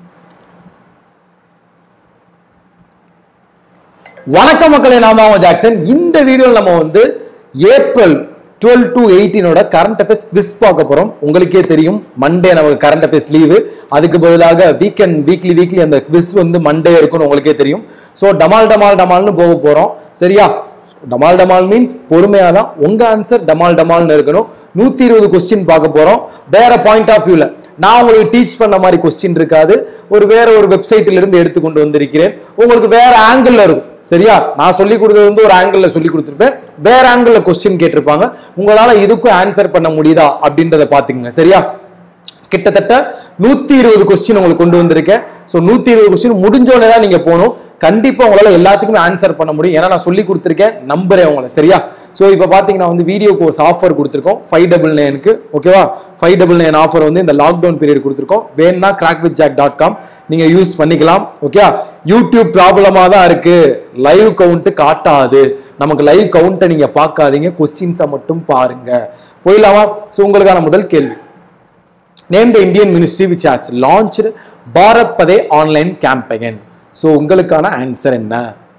வணக்கம் மக்களே நாம அவங்க ஜாக்சன் இந்த வீடியோவில் நம்ம வந்து ஏப்ரல் டுவெல் டு எயிட்டீனோட கரண்ட் அஃபேர்ஸ் குவிஸ் பார்க்க போறோம் உங்களுக்கே தெரியும் மண்டே நமக்கு கரண்ட் அஃபேர்ஸ் லீவு அதுக்கு பதிலாக வீக்கெண்ட் வீக்லி வீக்லி அந்த குவிஸ் வந்து மண்டே இருக்கும்னு உங்களுக்கே தெரியும் ஸோ டமால் டமால் டமால்னு போக போறோம் சரியா டமால் டமால் மீன்ஸ் பொறுமையாக தான் உங்க ஆன்சர் டமால் டமால்னு இருக்கணும் நூத்தி இருபது கொஸ்டின் பார்க்க போறோம் வேற பாயிண்ட் ஆஃப் வியூல நான் உங்களுக்கு டீச் பண்ண மாதிரி கொஸ்டின் இருக்காது ஒரு வேற ஒரு வெப்சைட்ல இருந்து எடுத்து கொண்டு வந்திருக்கிறேன் உங்களுக்கு வேற ஆங்கிள் இருக்கும் சரியா நான் சொல்லி கொடுத்தது வந்து ஒரு ஆங்கிள் சொல்லி கொடுத்துருப்பேன் வேற ஆங்கிள் கொஸ்டின் கேட்டிருப்பாங்க உங்களால இதுக்கும் ஆன்சர் பண்ண முடியுதா அப்படின்றத பாத்துக்கங்க சரியா கிட்டத்தட்ட நூத்தி இருபது கொஸ்டின் உங்களுக்கு கொண்டு வந்திருக்கேன் ஸோ நூத்தி இருபது கொஸ்டின் முடிஞ்சோடனே தான் நீங்க போகணும் கண்டிப்பா உங்களால எல்லாத்துக்குமே ஆன்சர் பண்ண முடியும் ஏன்னா நான் சொல்லி கொடுத்துருக்கேன் நம்புறேன் உங்களை சரியா ஸோ இப்போ பார்த்தீங்கன்னா வந்து வீடியோ கோர்ஸ் ஆஃபர் கொடுத்துருக்கோம் ஃபைவ் டபுள் நைனுக்கு ஓகேவா ஃபைவ் டபுள் நைன் ஆஃபர் வந்து இந்த லாக்டவுன் பீரியட் கொடுத்துருக்கோம் வேணா crack with jack dot com நீங்க யூஸ் பண்ணிக்கலாம் ஓகே யூடியூப் ப்ராப்ளமா தான் இருக்கு லைவ் கவுண்ட் காட்டாது நமக்கு லைவ் கவுண்ட்டை நீங்க பார்க்காதீங்க கொஸ்டின்ஸை மட்டும் பாருங்க போயிடலாமா ஸோ உங்களுக்கான முதல் கேள்வி name the Indian ministry which has launch Bharat Padhe online campaign so உங்களுக்கான ஆன்சர் என்ன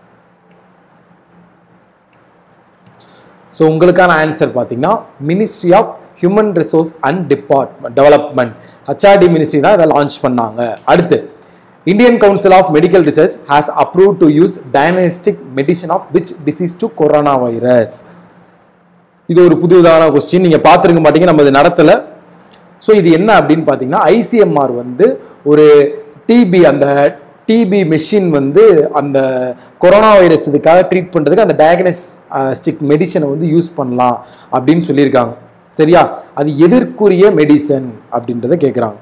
ஸோ உங்களுக்கான ஆன்சர் பார்த்தீங்கன்னா ministry of human resource and department development HRD ministry தான் இதை லான்ச் பண்ணாங்க அடுத்து Indian council of medical research has approve to use diagnostic medicine of which disease to corona virus இது ஒரு புதுதான கொஸ்டின் நீங்கள் பார்த்துருக்க மாட்டீங்க நம்ம இது நடத்தலை ஸோ இது என்ன அப்படின்னு பார்த்தீங்கன்னா ஐசிஎம்ஆர் வந்து ஒரு டிபி அந்த டிபி மெஷின் வந்து அந்த கொரோனா வைரஸ் இதுக்காக ட்ரீட் பண்ணுறதுக்கு அந்த டயக்னஸ்டிக் மெடிசனை வந்து யூஸ் பண்ணலாம் அப்படின்னு சொல்லியிருக்காங்க சரியா அது எதற்குரிய மெடிசன் அப்படின்றத கேட்குறாங்க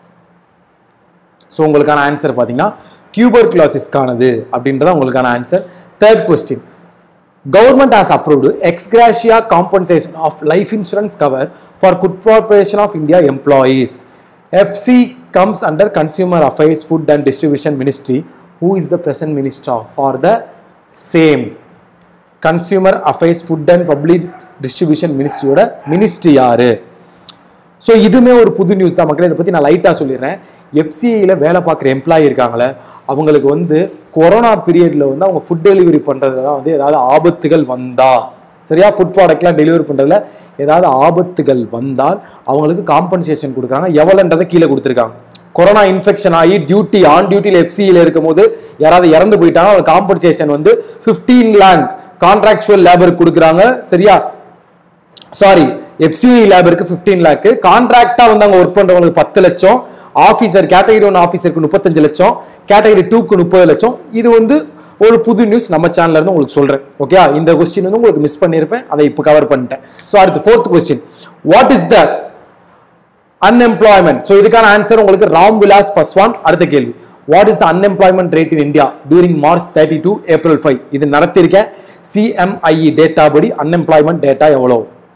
ஸோ உங்களுக்கான ஆன்சர் பார்த்தீங்கன்னா டியூபர் கிளாசிஸ்க்கானது அப்படின்றத உங்களுக்கான answer third question Government has approved ex gratia compensation of life insurance cover for Good Corporation of India employees. FC comes under Consumer Affairs, Food and Distribution Ministry. Who is the present minister for the same? Consumer affairs food and public distribution மினிஸ்ட்ரியோட ministry யாரு so இதுவுமே ஒரு புது news தான் மக்களே இதை பற்றி நான் லைட்டாக சொல்லிடுறேன் எஃப்சிஐயில் வேலை பார்க்குற எம்ப்ளாயி இருக்காங்களே அவங்களுக்கு வந்து கொரோனா பீரியடில் வந்து அவங்க ஃபுட் டெலிவரி பண்ணுறதுல தான் வந்து ஏதாவது ஆபத்துகள் வந்தா சரியா ஃபுட் ப்ராடக்ட்லாம் டெலிவரி பண்ணுறதுல ஏதாவது ஆபத்துகள் வந்தால் அவங்களுக்கு காம்பன்சேஷன் கொடுக்குறாங்க எவ்வளோன்றதை கீழே கொடுத்துருக்காங்க கொரோனா இன்ஃபெக்ஷன் ஆகி டியூட்டி ஆன் டியூட்டியில் எஃப்சியில் இருக்கும் போது யாராவது இறந்து போயிட்டாங்க அவங்க காம்பன்சேஷன் வந்து ஃபிஃப்டீன் லேக் கான்ட்ராக்சுவல் லேபருக்கு கொடுக்குறாங்க சரியா சாரி எஃப்சிஐ லேபருக்கு ஃபிஃப்டீன் லேக்கு கான்ட்ராக்டா வந்து அங்க ஒர்க் பண்றவங்களுக்கு பத்து லட்சம் ஆஃபீஸர் கேட்டகரி ஒன் ஆஃபீஸருக்கு முப்பத்தஞ்சு லட்சம் கேட்டகரி டூக்கு முப்பது லட்சம் இது வந்து ஒரு புது நியூஸ் நம்ம சேனல்ல இருந்து உங்களுக்கு சொல்றேன் ஓகே இந்த கொஸ்டின் வந்து உங்களுக்கு மிஸ் பண்ணியிருப்பேன் அதை இப்போ கவர் பண்ணிட்டேன் ஸோ அடுத்து fourth question what is the unemployment so இதுக்கான ஆன்சர் உங்களுக்கு ராம் விலாஸ் பஸ்வான் அடுத்த கேள்வி what is the unemployment rate in India during March thirty to April five இது நடத்தியிருக்கேன் சிஎம்ஐஇ டேட்டா படி அன்எம்ப்ளாய்மெண்ட் டேட்டா எவ்வளோ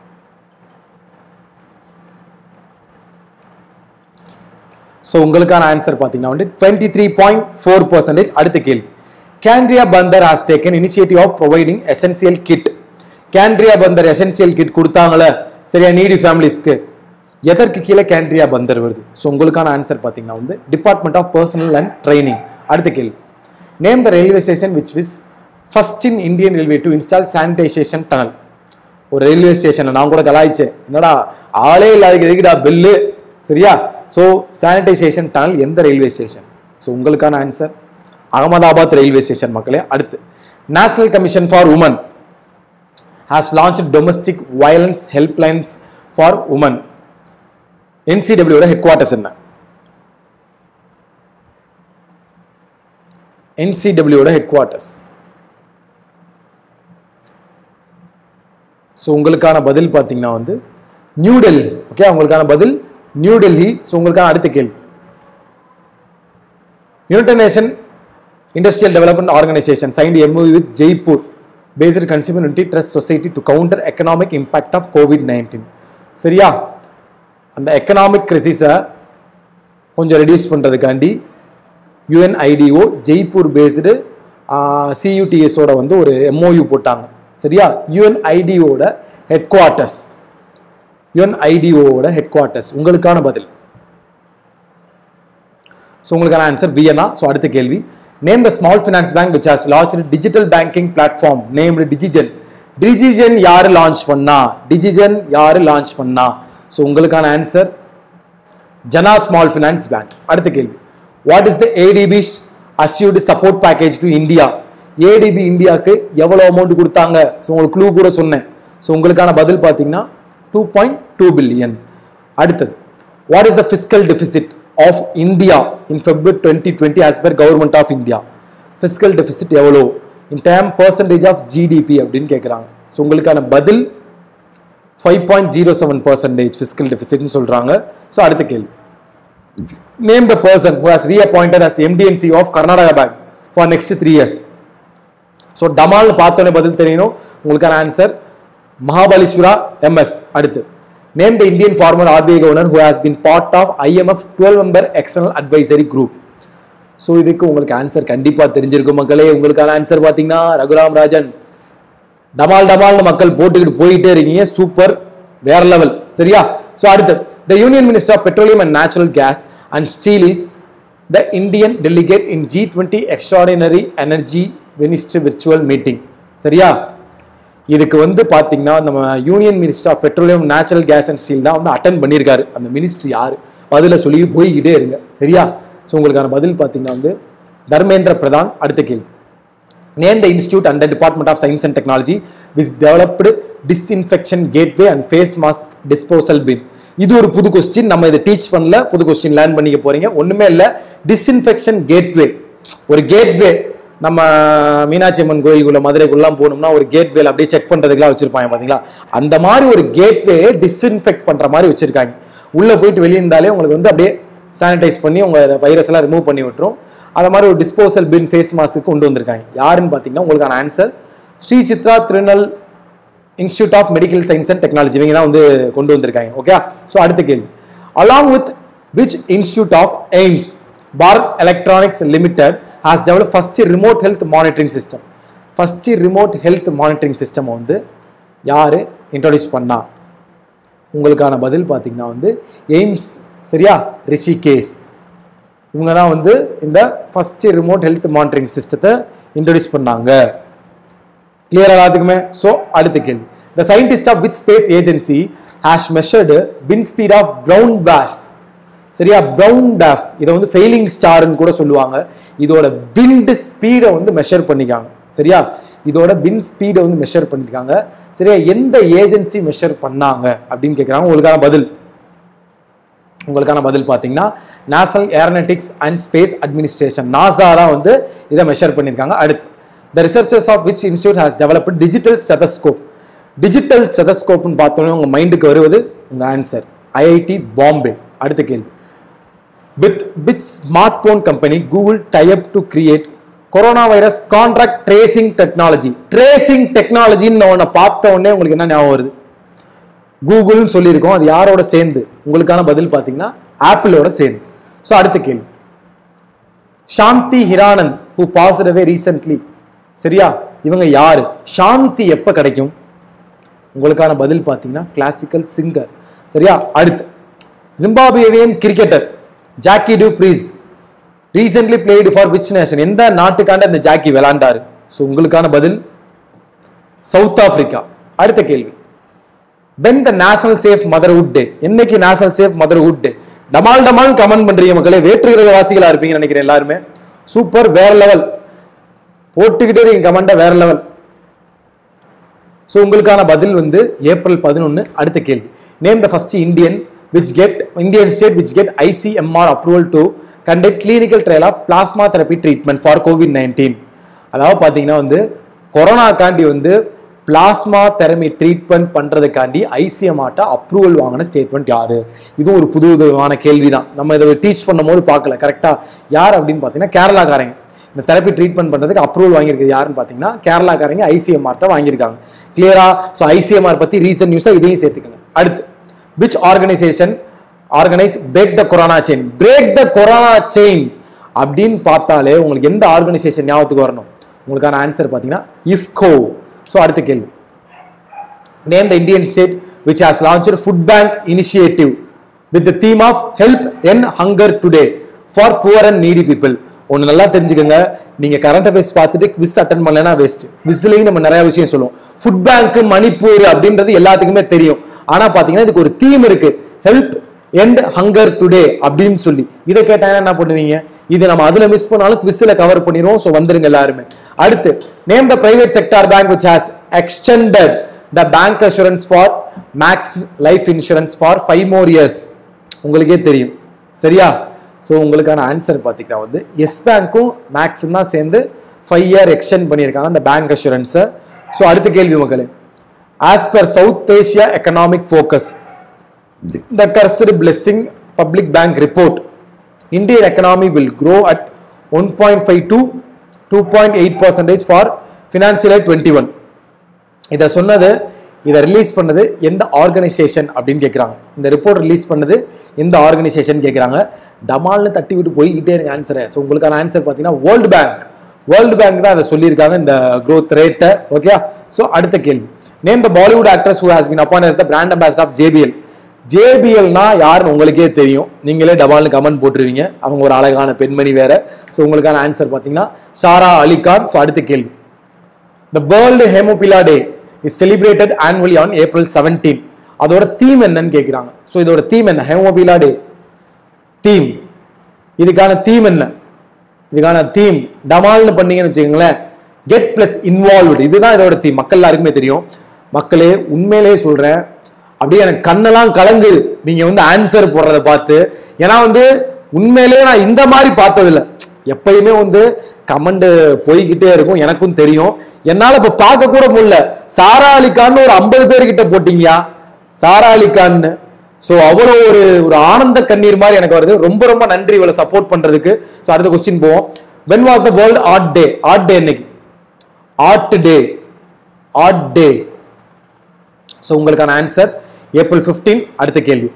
ஸோ உங்களுக்கான ஆன்சர் பார்த்தீங்கன்னா வந்து twenty three point four percentage அடுத்த கேள்வி Kendriya Bhandar has taken initiative of providing essential kit Kendriya Bhandar essential kit கொடுத்தாங்களே சரியா நீடி ஃபேமிலிஸ்க்கு எதற்கு கீழே கேண்ட்ரியா பந்தர் வருது ஸோ உங்களுக்கான ஆன்சர் பார்த்தீங்கன்னா வந்து department of personnel and training அடுத்த கேள்வி name the railway station which was first in Indian railway to install sanitization tunnel ஒரு ரயில்வே ஸ்டேஷனை நான் கூட கலாய்ச்சேன் என்னடா ஆளே இல்லாத எதுக்குடா பில்லு சரியா ஸோ சானிடைசேஷன் டனல் எந்த ரயில்வே ஸ்டேஷன் ஸோ உங்களுக்கான ஆன்சர் அகமதாபாத் ரயில்வே ஸ்டேஷன் மக்களே அடுத்து national commission for women has launch domestic violence helplines for women என்சிடபிள்யூட ஹெட் குவார்ட்டர்ஸ் என்ன என்சிடபிள்யூட ஹெட் குவார்ட்டர்ஸ் ஸோ உங்களுக்கான பதில் பார்த்தீங்கன்னா வந்து நியூ டெல்லி ஓகே உங்களுக்கான பதில் நியூ டெல்லி ஸோ உங்களுக்கான அடுத்த கேள்வி United Nation Industrial Development Organisation signed MO with Jaipur based consumer unity trust society to counter economic impact of Covid nineteen சரியா அந்த எக்கனாமிக் கிரிசிஸை கொஞ்சம் ரெடியூஸ் பண்ணுறதுக்காண்டி யுஎன்ஐடிஓ ஜெய்ப்பூர் பேஸ்டு சியூடிஎஸோட வந்து ஒரு எம்ஓயு போட்டாங்க சரியா யுஎன்ஐடிஓட ஹெட் குவார்ட்டர்ஸ் யுஎன்ஐடிஓட ஹெட் குவார்ட்டர்ஸ் உங்களுக்கான பதில் ஸோ உங்களுக்கான ஆன்சர் வியனா ஸோ அடுத்த கேள்வி name the small finance bank which has launch digital banking platform named டிஜிஜன் டிஜிஜன் யாரு லான்ச் பண்ணா டிஜிஜன் யாரு லான்ச் பண்ணா ஸோ உங்களுக்கான answer Jana small finance bank அடுத்த கேள்வி what is the ADB assured support package to India ADB இந்தியாவுக்கு எவ்வளோ அமௌண்ட் கொடுத்தாங்க ஸோ உங்களுக்கு க்ளூ கூட சொன்னேன் ஸோ உங்களுக்கான பதில் பார்த்தீங்கன்னா டூ பாயிண்ட் டூ பில்லியன் அடுத்தது what is the fiscal deficit of India in February twenty twenty as per government of India fiscal deficit எவ்வளோ in term percentage of GDP அப்படின்னு கேட்குறாங்க ஸோ உங்களுக்கான பதில் five point zero seven percentage fiscal டெபிசிட்னு சொல்கிறாங்க so அடுத்த கேள்வி name the person who has reappointed as MDNC of Karnataka bank for next three years so டமால்னு பார்த்தோன்னே பதில் தெரியணும் உங்களுக்கான ஆன்சர் மகாபலிஸ்வரா எம்எஸ் அடுத்து name the Indian former RBI governor who has been part of IMF twelve member external advisory group so இதுக்கு உங்களுக்கு answer கண்டிப்பாக தெரிஞ்சிருக்கும் மக்களே உங்களுக்கான ஆன்சர் பார்த்தீங்கன்னா ரகுராம் ராஜன் டமால் டமால்னு மக்கள் போட்டுக்கிட்டு போயிட்டே இருக்கீங்க சூப்பர் வேற லெவல் சரியா ஸோ அடுத்து the union minister of petroleum and natural gas and steel is the Indian delegate in G twenty extraordinary energy minister virtual meeting சரியா இதுக்கு வந்து பார்த்தீங்கன்னா நம்ம union minister of petroleum natural gas and steel தான் வந்து attend பண்ணியிருக்காரு அந்த minister யார் பதில சொல்லிட்டு போய்கிட்டே இருங்க சரியா ஸோ உங்களுக்கான பதில் பார்த்தீங்கன்னா வந்து தர்மேந்திர பிரதான் அடுத்த கேள்வி name the institute under department of science and technology which developed disinfection gateway and face mask disposal bin இது ஒரு புது கொஸ்டின் நம்ம இதை டீச் பண்ணல புது கொஸ்டின் லேர்ன் பண்ணிக்க போறீங்க ஒண்ணுமே இல்லை டிஸ்இன்ஃபெக்ஷன் கேட்வே ஒரு கேட்வே நம்ம மீனாட்சி அம்மன் கோயிலுக்குள்ள மதுரைக்குள்ளலாம் போகணும்னா ஒரு கேட்வேல அப்படியே செக் பண்றதுக்குலாம் வச்சிருப்பாங்க பாத்தீங்களா அந்த மாதிரி ஒரு கேட்வே டிஸ்இன்ஃபெக்ட் பண்ற மாதிரி வச்சிருக்காங்க உள்ள போயிட்டு வெளியே இருந்தாலே உங்களுக்கு வந்து அப்படியே சானிடைஸ் பண்ணி உங்க வைரஸ் எல்லாம் ரிமூவ் பண்ணி விட்டுரும் அது மாதிரி ஒரு டிஸ்போசல் பின் ஃபேஸ் மாஸ்க்கு கொண்டு வந்திருக்காங்க யாருன்னு பார்த்தீங்கன்னா உங்களுக்கான answer Shri Chitra Tirunal institute of medical science and technology இவங்க தான் வந்து கொண்டு வந்திருக்காங்க ஓகே ஸோ அடுத்த கேள்வி along with which institute of AIIMS Bharat electronics limited has develop first remote health monitoring system first remote health monitoring system வந்து யார் இன்ட்ரடியூஸ் பண்ணா உங்களுக்கான பதில் பார்த்தீங்கன்னா வந்து எய்ம்ஸ் சரியா ரிஷிகேஷ் இவங்க தான் வந்து இந்த ஃபர்ஸ்ட் ரிமோட் ஹெல்த் மானிட்டரிங் சிஸ்டத்தை இன்ட்ரடியூஸ் பண்ணாங்க கிளியர் எல்லாத்துக்குமே ஸோ அடுத்த கேள்வி the scientist of with space agency has measured spin speed of brown பேஃப் சரியா ப்ரௌன் டேஃப் இதை வந்து ஃபெயிலிங் ஸ்டார்னு கூட சொல்லுவாங்க இதோட விண்ட் ஸ்பீடை வந்து மெஷர் பண்ணிக்காங்க சரியா இதோட பின் ஸ்பீடை வந்து மெஷர் பண்ணிருக்காங்க சரியா எந்த ஏஜென்சி மெஷர் பண்ணாங்க அப்படின்னு கேட்குறாங்க உங்களுக்கான பதில் உங்களுக்கான பதில் பார்த்தீங்கன்னா national aeronautics and space administration NASA தான் வந்து இதை மெஷர் பண்ணியிருக்காங்க அடுத்து the researchers of which institute has developed digital stethoscope digital ஸ்டெதஸ்கோப்னு பார்த்தோன்னே உங்கள் மைண்டுக்கு வருவது உங்கள் ஆன்சர் ஐஐடி பாம்பே அடுத்த கேள்வி with with smart phone company Google type to create corona virus contract tracing technology tracing டெக்னாலஜின்னு உன்னை பார்த்த உடனே உங்களுக்கு என்ன ஞாபகம் வருது கூகுள்னு சொல்லியிருக்கோம் அது யாரோட சேர்ந்து உங்களுக்கான பதில் பார்த்தீங்கன்னா ஆப்பிளோட சேர்ந்து ஸோ அடுத்த கேள்வி Shanti Hiranand who passed away recently சரியா இவங்க யாரு சாந்தி எப்போ கிடைக்கும் உங்களுக்கான பதில் பார்த்தீங்கன்னா கிளாசிக்கல் சிங்கர் சரியா அடுத்து Zimbabwean cricketer Jackie du Preez recently played for which nation எந்த நாட்டுக்காண்ட இந்த ஜாக்கி விளாண்டாரு ஸோ உங்களுக்கான பதில் சவுத் ஆப்பிரிக்கா அடுத்த கேள்வி when the national safe motherhood day என்னைக்கு நேஷனல் சேஃப் மதர்ஹுட் டே டமால் டமால் கமெண்ட் பண்றீங்க மக்களே வேற்று கிரக வாசிகளா இருப்பீங்கன்னு நினைக்கிறேன் எல்லாருமே சூப்பர் வேற லெவல் போட்டுக்கிட்டே இருக்கீங்க கமெண்ட வேற லெவல் ஸோ உங்களுக்கான பதில் வந்து ஏப்ரல் பதினொன்று அடுத்த கேள்வி name the first Indian which get Indian state which get ICMR approval to conduct clinical trial of plasma therapy treatment for Covid nineteen அதாவது பார்த்தீங்கன்னா வந்து கொரோனாக்காண்டி வந்து பிளாஸ்மா தெரமி ட்ரீட்மெண்ட் பண்ணுறதுக்காண்டி ஐசிஎம்ஆர்ட்ட அப்ரூவல் வாங்கின ஸ்டேட்மெண்ட் யாரு இதுவும் ஒரு புது விதமான கேள்வி தான் நம்ம இதை டீச் பண்ணும்போது பார்க்கல கரெக்டாக யார் அப்படின்னு பார்த்தீங்கன்னா கேரளாக்காரங்க இந்த தெரப்பி ட்ரீட்மெண்ட் பண்ணுறதுக்கு அப்ரூவல் வாங்கியிருக்கிறது யாருன்னு பார்த்தீங்கன்னா கேரளாக்காரங்க ஐசிஎம்ஆர்ட்ட வாங்கியிருக்காங்க கிளியரா ஸோ ஐசிஎம்ஆர் பற்றி ரீசன்ட் நியூஸாக இதையும் சேர்த்துக்கங்க அடுத்து which organisation organise break the corona chain break the corona chain அப்படின்னு பார்த்தாலே உங்களுக்கு எந்த ஆர்கனைசேஷன் ஞாபகத்துக்கு வரணும் உங்களுக்கான ஆன்சர் பார்த்தீங்கன்னா இஃப்கோ ஸோ அடுத்த கேள்வி name the Indian state which has launch food bank initiative with the theme of help end hunger today for poor and needy people ஒன்று நல்லா தெரிஞ்சுக்கோங்க நீங்க கரண்ட் அஃபேர்ஸ் பார்த்துட்டு குவிஸ் அட்டன் பண்ணலனா வேஸ்ட் குவிஸ்லையும் நம்ம நிறைய விஷயம் சொல்லுவோம் ஃபுட் பேங்க் மணிப்பூர் அப்படின்றது எல்லாத்துக்குமே தெரியும் ஆனா பாத்தீங்கன்னா இதுக்கு ஒரு தீம் இருக்கு ஹெல்ப் எண்ட் ஹங்கர் டுடே அப்படின்னு சொல்லி இதை கேட்டாங்கன்னா என்ன பண்ணுவீங்க இது நம்ம அதுல மிஸ் பண்ணாலும் குவிஸ்ல கவர் பண்ணிடுவோம் ஸோ வந்துருங்க எல்லாருமே அடுத்து name the private sector bank which has extended the bank assurance for max life insurance for five more years உங்களுக்கே தெரியும் சரியா ஸோ உங்களுக்கான ஆன்சர் பார்த்தீங்கன்னா வந்து எஸ் பேங்க்கும் மேக்ஸும் தான் சேர்ந்து ஃபைவ் இயர் எக்ஸ்டெண்ட் பண்ணியிருக்காங்க அந்த பேங்க் அஷூரன்ஸை ஸோ அடுத்த கேள்வி மக்களே as per south Asia economic focus the cursed blessing public bank report indian economy will grow at 1.5 to 2.8 percentage for financial year 21 இதை சொன்னது இதை ரிலீஸ் பண்ணது எந்த ஆர்கனைசேஷன் அப்படின்னு கேட்குறாங்க இந்த ரிப்போர்ட் ரிலீஸ் பண்ணது எந்த ஆர்கனைசேஷன் கேட்குறாங்க டமால்னு தட்டி விட்டு போய்கிட்டே இருங்க ஆன்சரை ஸோ உங்களுக்கான ஆன்சர் பார்த்தீங்கன்னா வேர்ல்டு பேங்க் வேர்ல்டு பேங்க் தான் அதை சொல்லியிருக்காங்க இந்த growth ரேட்டை ஓகே ஸோ அடுத்த கேள்வி name the Bollywood actress who has been appointed as the brand ambassador of JBL ஜேபிஎல்னா யாருன்னு உங்களுக்கே தெரியும் நீங்களே டபால்னு கமெண்ட் போட்டுருவீங்க அவங்க ஒரு அழகான பெண்மணி வேற ஸோ உங்களுக்கான ஆன்சர் பார்த்தீங்கன்னா சாரா அலிகான் ஸோ அடுத்த கேள்வி the world hemophilia day is celebrated annually on April seventeen அதோட தீம் என்னன்னு கேட்குறாங்க ஸோ இதோட தீம் என்ன ஹேமோபிலா டே தீம் இதுக்கான தீம் என்ன இதுக்கான தீம் டமால்னு பண்ணீங்கன்னு வச்சுக்கோங்களேன் கெட் பிளஸ் இன்வால்வ்டு இதுதான் இதோட தீம் மக்கள் எல்லாருக்குமே தெரியும் மக்களே உண்மையிலே சொல்றேன் அப்படியே எனக்கு கண்ணெல்லாம் கலங்குது நீங்க வந்து ஆன்சர் போடுறத பார்த்து ஏன்னா வந்து உண்மையிலேயே நான் இந்த மாதிரி பார்த்ததில்ல எப்பயுமே வந்து கமெண்ட் போய்கிட்டே இருக்கும் எனக்கும் தெரியும் என்னால இப்ப பார்க்க கூட முடியல சாரா அலிகான்னு ஒரு ஐம்பது பேர் கிட்ட போட்டீங்கயா சாரா அலிகான்னு ஸோ அவ்வளோ ஒரு ஒரு ஆனந்த கண்ணீர் மாதிரி எனக்கு வருது ரொம்ப ரொம்ப நன்றி இவ்வளோ சப்போர்ட் பண்றதுக்கு ஸோ அடுத்த கொஸ்டின் போவோம் when was the world art day art day இன்னைக்கு art day art day so உங்களுக்கான ஆன்சர் ஏப்ரல் 15 அடுத்த கேள்வி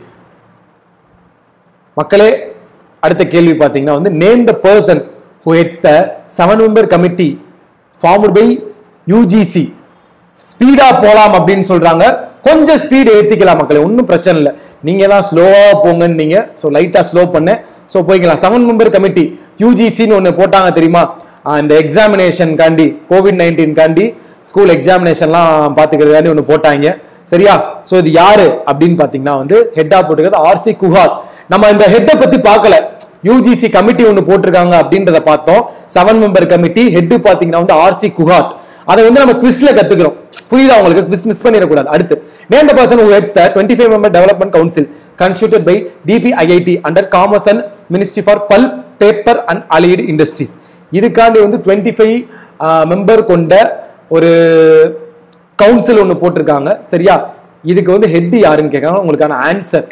மக்களே அடுத்த கேள்வி பார்த்தீங்கன்னா வந்து name the person who heads the seven member committee formed by UGC ஸ்பீடா போலாம் அப்படின்னு சொல்றாங்க கொஞ்சம் ஸ்பீடு ஏத்திக்கலாம் மக்களே ஒன்றும் பிரச்சனை இல்லை நீங்க தான் ஸ்லோவா போங்கன்னு நீங்க ஸோ லைட்டா ஸ்லோ பண்ண ஸோ போய்க்கலாம் செவன் மெம்பர் கமிட்டி யூஜிசின்னு ஒன்று போட்டாங்க தெரியுமா ஆஹ் இந்த எக்ஸாமினேஷன் காண்டி கோவிட் நைன்டீன் காண்டி ஸ்கூல் எக்ஸாமினேஷன்லாம் பார்த்துக்கிறதுக்காண்டி ஒன்று போட்டாங்க சரியா ஸோ இது யாரு அப்படின்னு பார்த்தீங்கன்னா வந்து ஹெட்டா போட்டுக்கிறது ஆர்சி குஹார் நம்ம இந்த ஹெட்டை பத்தி பார்க்கல யூஜிசி கமிட்டி ஒன்று போட்டிருக்காங்க அப்படின்றத பார்த்தோம் செவன் மெம்பர் கமிட்டி ஹெட் பார்த்தீங்கன்னா வந்து ஆர்சி குஹாட் அதை வந்து நம்ம குவிஸ்ல கத்துக்கிறோம் புரியுதா உங்களுக்கு குவிஸ் மிஸ் பண்ணிடக்கூடாது அடுத்து name the person who heads the twenty five member development council constituted by DPIIT under commerce and ministry for pulp paper and allied industries இதுக்காண்டி வந்து டுவெண்ட்டி ஃபைவ் மெம்பர் கொண்ட ஒரு கவுன்சில் ஒன்று போட்டிருக்காங்க சரியா இதுக்கு வந்து ஹெட் யாருன்னு கேட்காங்க உங்களுக்கான ஆன்சர்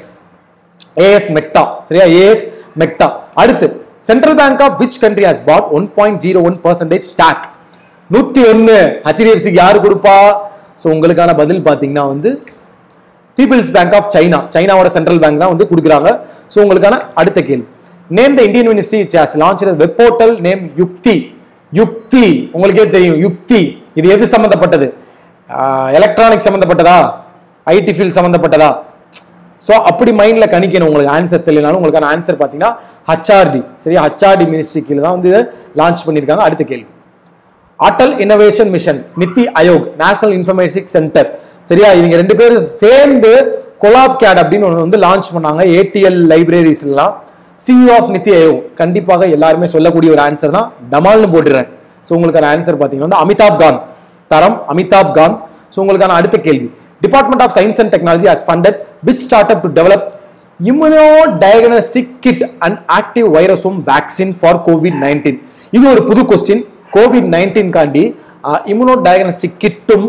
ஏஎஸ் மெக்டா சரியா ஏஎஸ் மெக்டா Mehta central bank of which country has bought one point zero one percentage stock நூத்தி ஒன்னு ஹெச்டிஎஃப்சிக்கு யாரு கொடுப்பா ஸோ உங்களுக்கான பதில் பார்த்தீங்கன்னா வந்து பீப்புள்ஸ் பேங்க் ஆஃப் சைனா சைனாவோட சென்ட்ரல் பேங்க் தான் வந்து கொடுக்குறாங்க ஸோ உங்களுக்கான அடுத்த கேள்வி name the Indian ministry has launch web portal name Yukti Yukti உங்களுக்கே தெரியும் யுக்தி இது எது சம்பந்தப்பட்டது எலக்ட்ரானிக் சம்பந்தப்பட்டதா ஐடி ஃபீல்ட் சம்பந்தப்பட்டதா ஸோ அப்படி மைண்ட்ல கணிக்கணும் உங்களுக்கு ஆன்சர் தெரியலனாலும் உங்களுக்கான ஆன்சர் பார்த்தீங்கன்னா ஹச்ஆர்டி சரியா ஹச்ஆர்டி மினிஸ்ட்ரி கீழே தான் வந்து இதை லான்ச் பண்ணியிருக்காங்க அடுத்த கேள்வி Atal innovation mission NITI Aayog national informatic centre சரியா இவங்க ரெண்டு பேரும் சேர்ந்து கொலாப் கேட் அப்படின்னு ஒன்று வந்து லான்ச் பண்ணாங்க ஏடிஎல் லைப்ரரிஸ்லாம் சிஇஓ ஆஃப் நித்தி ஆயோக் கண்டிப்பாக எல்லாருமே சொல்லக்கூடிய ஒரு ஆன்சர் தான் டமால்னு போட்டுறேன் ஸோ உங்களுக்கான ஆன்சர் பார்த்தீங்கன்னா வந்து அமிதாப் காந்த் தரம் அமிதாப் காந்த் ஸோ உங்களுக்கான அடுத்த கேள்வி department of science and technology has funded which start up to develop immuno diagnostic kit and active வைரஸும் வேக்சின் ஃபார் கோவிட் நைன்டீன் இது ஒரு புது கொஸ்டின் கோவிட் நைன்டீன் காண்டி இம்யூனோ டயக்னோஸ்டிக் கிட்டும்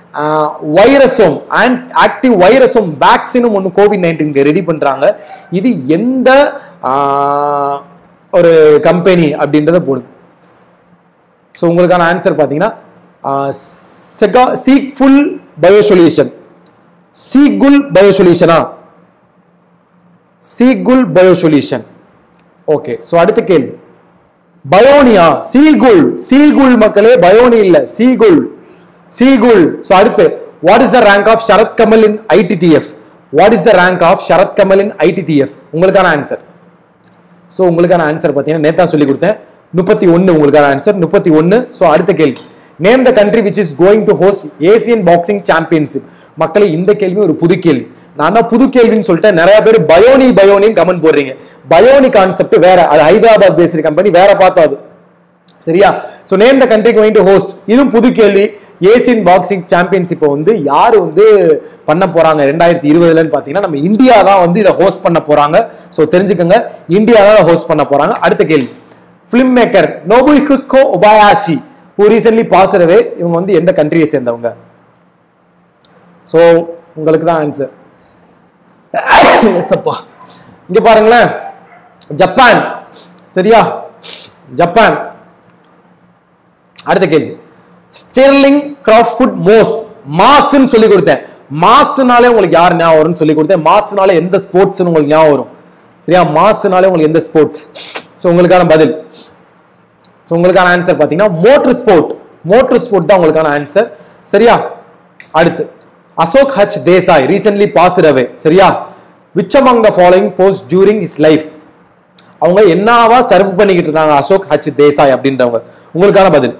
வைரஸும் அண்ட் ஆக்டிவ் வைரஸும் வேக்சினும் ஒன்று கோவிட் நைன்டீனுக்கு ரெடி பண்றாங்க இது எந்த ஆஹ், ஒரு கம்பெனி அப்படின்றத போடுங்க ஸோ உங்களுக்கான ஆன்சர் பார்த்தீங்கன்னா செகா seagull bio solution seagull bio சொல்யூஷனா seagull bio solution okay so அடுத்த கேள்வி பயோனியா சீகுல் சீகுல் மக்களே பயோனி இல்ல சீகுல் சீகுல் ஸோ அடுத்து what is the rank of Sharath Kamal in ITTF what is the rank of Sharath Kamal in ITTF உங்களுக்கான ஆன்சர் ஸோ உங்களுக்கான ஆன்சர் பார்த்தீங்கன்னா நேத்தா சொல்லி கொடுத்தேன் முப்பத்தி ஒன்று உங்களுக்கான ஆன்சர் முப்பத்தி ஒன்று ஸோ அடுத்த கேள்வி name the country which is going to host Asian boxing championship மக்களே இந்த கேள்வி ஒரு புது கேள்வி நான் தான் புது கேள்வின்னு சொல்லிட்டேன் நிறைய பேர் பயோனி பயோனின்னு கமெண்ட் போடுறீங்க பயோனி கான்செப்ட் வேற அது ஹைதராபாத் பேஸ்டு கம்பெனி வேற பார்த்தோம் அது சரியா so name the country going to host இதுவும் புது கேள்வி ஏசியன் பாக்ஸிங் சாம்பியன்ஷிப்பை வந்து யார் வந்து பண்ண போறாங்க ரெண்டாயிரத்தி இருபதுலன்னு பார்த்தீங்கன்னா நம்ம இந்தியா தான் வந்து இதை ஹோஸ்ட் பண்ண போறாங்க ஸோ தெரிஞ்சுக்கோங்க இந்தியா தான் ஹோஸ்ட் பண்ண போறாங்க அடுத்த கேள்வி film maker Nobuhiko Obayashi who recently passed away இவங்க வந்து எந்த கண்ட்ரியை சேர்ந்தவங்க ஸோ உங்களுக்கு தான் ஆன்சர் சப்பா இங்க பாருங்களேன் ஜப்பான் சரியா ஜப்பான் அடுத்த கேள்வி ஸ்டெர்லிங் கிராஃபுட் மோஸ் மாஸ்ன்னு சொல்லி கொடுத்தேன் மாஸ்னாலே உங்களுக்கு யார் ஞாபகம் வரும்னு சொல்லி கொடுத்தேன் மாஸ்னாலே எந்த ஸ்போர்ட்ஸ்னு உங்களுக்கு ஞாபகம் வரும் சரியா மாஸ்னாலே உங்களுக்கு எந்த ஸ்போர்ட்ஸ் ஸோ உங்களுக்கான பதில் ஸோ உங்களுக்கான ஆன்சர் பார்த்தீங்கன்னா மோட்டர் ஸ்போர்ட் மோட்டர் ஸ்போர்ட் தான் உங்களுக்கான ஆன்சர் சரியா அடுத்து Ashok H Desai recently passed away சரியா which among the following post during his life அவங்க என்னவா சர்வ் பண்ணிக்கிட்டு இருந்தாங்க அசோக் ஹச் தேசாய் அப்படின்றவங்க உங்களுக்கான பதில்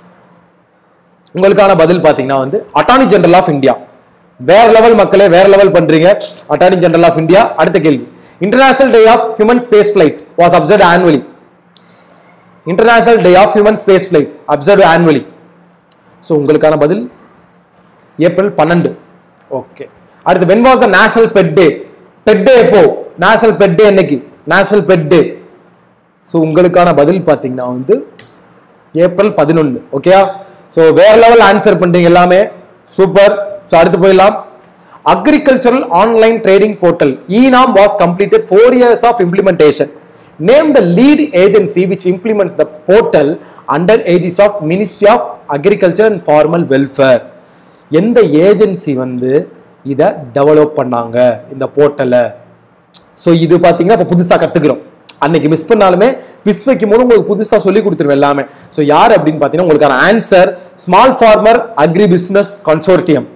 உங்களுக்கான பதில் பாத்தீங்கன்னா வந்து அட்டார்னி ஜெனரல் ஆஃப் இந்தியா வேற லெவல் மக்களே வேற லெவல் பண்றீங்க அட்டார்னி ஜெனரல் ஆஃப் இந்தியா அடுத்த கேள்வி international day of human space flight was observe annually international day of human space flight observe annually so உங்களுக்கான பதில் ஏப்ரல் பன்னெண்டு ஓகே அடுத்து when was the national pet day pet day எப்போ national pet டே என்னைக்கு national pet டே so உங்களுக்கான பதில் பார்த்தீங்கன்னா வந்து ஏப்ரல் பதினொன்று ஓகேயா ஸோ வேற லெவல் ஆன்சர் பண்றீங்க எல்லாமே சூப்பர் ஸோ அடுத்து போயிடலாம் agricultural online trading portal eNAM was completed four years of implementation name the lead agency which implements the portal under aegis of ministry of agriculture and farmers welfare எந்த agency வந்து இதை develop பண்ணாங்க இந்த போர்ட்டலை so இது பார்த்தீங்கன்னா இப்போ புதுசாக கற்றுக்குறோம் அன்னைக்கு மிஸ் பண்ணாலுமே விஸ் வைக்கும் போது உங்களுக்கு புதுசாக சொல்லி கொடுத்துருவேன் எல்லாமே ஸோ யார் அப்படின்னு பார்த்தீங்கன்னா உங்களுக்கான answer small farmer agri business consortium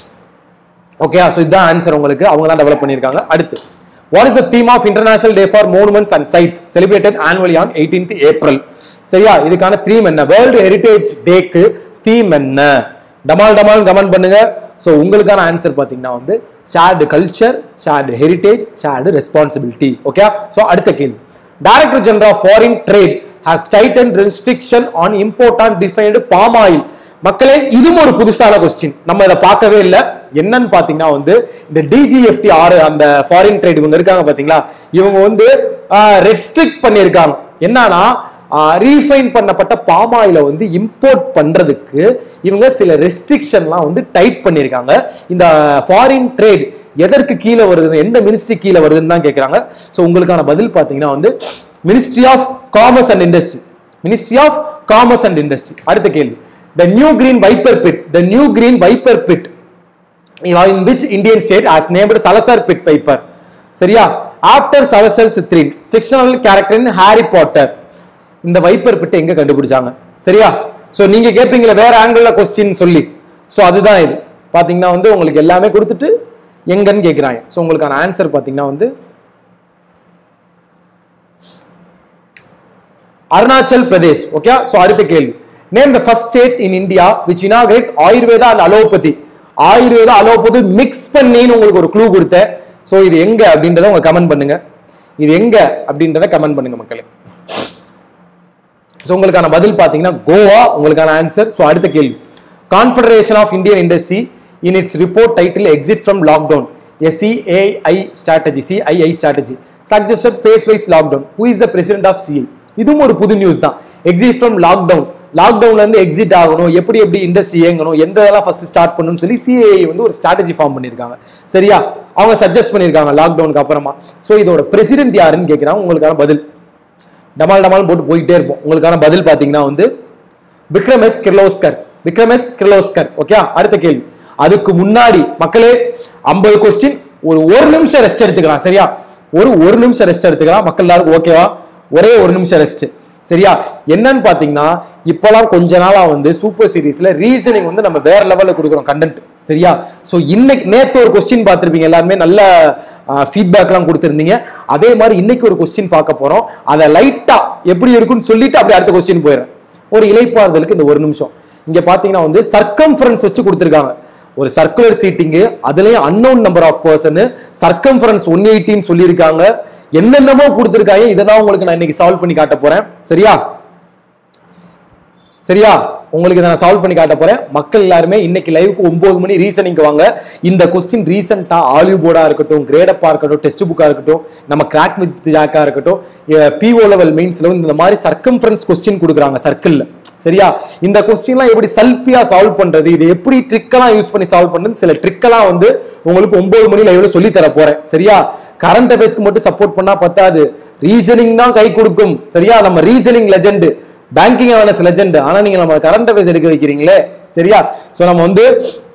okay so இதுதான் ஆன்சர் உங்களுக்கு அவங்க தான் டெவலப் பண்ணியிருக்காங்க அடுத்து what is the theme of international day for monuments and sites celebrated annually on eighteenth April சரியா இதுக்கான தீம் என்ன வேர்ல்டு ஹெரிடேஜ் டேக்கு தீம் என்ன டமால் டமால் கமெண்ட் பண்ணுங்க ஸோ உங்களுக்கான ஆன்சர் பார்த்தீங்கன்னா வந்து shared culture shared heritage shared responsibility okay so அடுத்த கேள்வி director general of foreign trade has tighten restriction on import on defined palm oil மக்களே இதுவும் ஒரு புதுசான கொஸ்டின் நம்ம இதை பார்க்கவே இல்லை என்னன்னு பாத்தீங்கன்னா வந்து இந்த டிஜிஎஃப்டி ஆறு அந்த ஃபாரின் ட்ரேட் இவங்க இருக்காங்க பாத்தீங்களா இவங்க வந்து ரெஸ்ட்ரிக்ட் பண்ணியிருக்காங்க என்னன்னா ரீஃபைன் பண்ணப்பட்ட பாமாயில வந்து இம்போர்ட் பண்றதுக்கு இவங்க சில ரெஸ்ட்ரிக்ஷன்லாம் வந்து டைட் பண்ணியிருக்காங்க இந்த ஃபாரின் ட்ரேட் எதற்கு கீழே வருது எந்த மினிஸ்ட்ரி கீழே வருதுன்னு தான் கேட்குறாங்க ஸோ உங்களுக்கான பதில் பார்த்தீங்கன்னா வந்து ministry of commerce and industry ministry of commerce and industry அடுத்த கேள்வி the new green viper pit the new green viper pit in which Indian state has named Salazar Pit Viper. சரியா after Salazar Slytherin fictional character in Harry Potter இந்த viper பிட்டை எங்க கண்டுபிடிச்சாங்க சரியா so நீங்க கேட்பீங்களே வேற ஆங்கிள் கொஸ்டின் சொல்லி so அதுதான் இது பாத்தீங்கன்னா வந்து உங்களுக்கு எல்லாமே கொடுத்துட்டு எங்கன்னு கேக்குறாங்க சோ உங்களுக்கான ஆன்சர் பாத்தீங்கன்னா வந்து அருணாச்சல் பிரதேஷ் ஓகே சோ அடுத்த கேள்வி name the first state in India which inaugurates Ayurveda and allopathy Ayurveda allopathy mix பண்ணின்னு உங்களுக்கு ஒரு க்ளூ கொடுத்தேன் சோ இது எங்க அப்படின்றத உங்க கமெண்ட் பண்ணுங்க இது எங்க அப்படின்றத கமெண்ட் பண்ணுங்க மக்களே ஸோ உங்களுக்கான பதில் பார்த்தீங்கன்னா கோவா உங்களுக்கான ஆன்சர் ஸோ அடுத்த கேள்வி confederation of Indian industry in its report title exit from lockdown SCAI strategy CII strategy suggested phase wise lockdown who is the president of CI இதுவும் ஒரு புது நியூஸ் தான் எக்ஸிட் ஃப்ரம் லாக்டவுன் லாக்டவுன்ல இருந்து exit ஆகணும் எப்படி எப்படி இண்டஸ்ட்ரி இயங்கணும் எந்த இதெல்லாம் ஃபர்ஸ்ட் ஸ்டார்ட் பண்ணணும்னு சொல்லி சிஐ வந்து ஒரு ஸ்ட்ராட்டஜி ஃபார்ம் பண்ணியிருக்காங்க சரியா அவங்க சஜஸ்ட் பண்ணியிருக்காங்க லாக்டவுனுக்கு அப்புறமா ஸோ இதோட பிரசிடென்ட் யாருன்னு கேட்குறாங்க உங்களுக்கான பதில் டமால் டமால் போட்டு போயிட்டே இருப்போம் உங்களுக்கான பதில் பார்த்தீங்கன்னா வந்து Vikram S Kirloskar Vikram S Kirloskar okay அடுத்த கேள்வி அதுக்கு முன்னாடி மக்களே ஐம்பது கொஸ்டின் ஒரு ஒரு நிமிஷம் ரெஸ்ட் எடுத்துக்கலாம் சரியா ஒரு ஒரு நிமிஷம் ரெஸ்ட் எடுத்துக்கலாம் மக்கள் எல்லாருக்கும் ஓகேவா ஒரே ஒரு நிமிஷம் ரெஸ்ட் சரியா என்னன்னு பாத்தீங்கன்னா இப்போலாம் கொஞ்ச நாளா வந்து சூப்பர் சீரிஸ்ல ரீசனிங் வந்து நம்ம வேற லெவல்ல கொடுக்குறோம் கண்டென்ட் சரியா ஸோ இன்னைக்கு நேத்து ஒரு கொஸ்டின் பார்த்துருப்பீங்க எல்லாருமே நல்ல ஃபீட்பேக்லாம் கொடுத்துருந்தீங்க அதே மாதிரி இன்னைக்கு ஒரு கொஸ்டின் பார்க்க போறோம் அதை லைட்டா எப்படி இருக்குன்னு சொல்லிட்டு அப்படியே அடுத்த கொஸ்டின் போயிடுறேன் ஒரு இலைப்பாறுதலுக்கு இந்த ஒரு நிமிஷம் இங்க பாத்தீங்கன்னா வந்து சர்க்கம்ஃபரன்ஸ் வச்சு கொடுத்துருக்காங்க ஒரு சர்க்குலர் சீட்டிங்கு அதுலயும் unknown number of person circumference one எயிட்டின்னு சொல்லியிருக்காங்க என்னென்னமோ கொடுத்துருக்காங்க இதை தான் உங்களுக்கு நான் இன்னைக்கு சால்வ் பண்ணி காட்ட போறேன் சரியா சரியா உங்களுக்கு இதை நான் சால்வ் பண்ணி காட்ட போறேன் மக்கள் எல்லாருமே இன்னைக்கு லைவுக்கு ஒன்பது மணி ரீசனிங்க்கு வாங்க இந்த கொஸ்டின் ரீசெண்டா ஆலிவ் போர்டா இருக்கட்டும் கிரேடப்பா இருக்கட்டும் டெஸ்ட் புக்கா இருக்கட்டும் நம்ம கிராக் வித் ஜாக்கா இருக்கட்டும் பிஓ லெவல் மெயின்ஸ்ல இந்த மாதிரி சர்க்கம்ஃபரன்ஸ் கொஸ்டின் கொடுக்குறாங்க சர்க்கிள்ல சரியா இந்த கொஸ்டின்லாம் எப்படி சல்பியா சால்வ் பண்றது இது எப்படி ட்ரிக்கெல்லாம் யூஸ் பண்ணி சால்வ் பண்றது சில ட்ரிக்கெல்லாம் வந்து உங்களுக்கு ஒன்பது மணி லைவ்ல சொல்லி தர போறேன் சரியா கரண்ட் அஃபேர்ஸ்க்கு மட்டும் சப்போர்ட் பண்ணா பத்தாது ரீசனிங் தான் கை கொடுக்கும் சரியா நம்ம reasoning legend banking awareness legend ஆனா நீங்க நம்ம கரண்ட் அஃபேர்ஸ் எடுக்க வைக்கிறீங்களே சரியா சோ நம்ம வந்து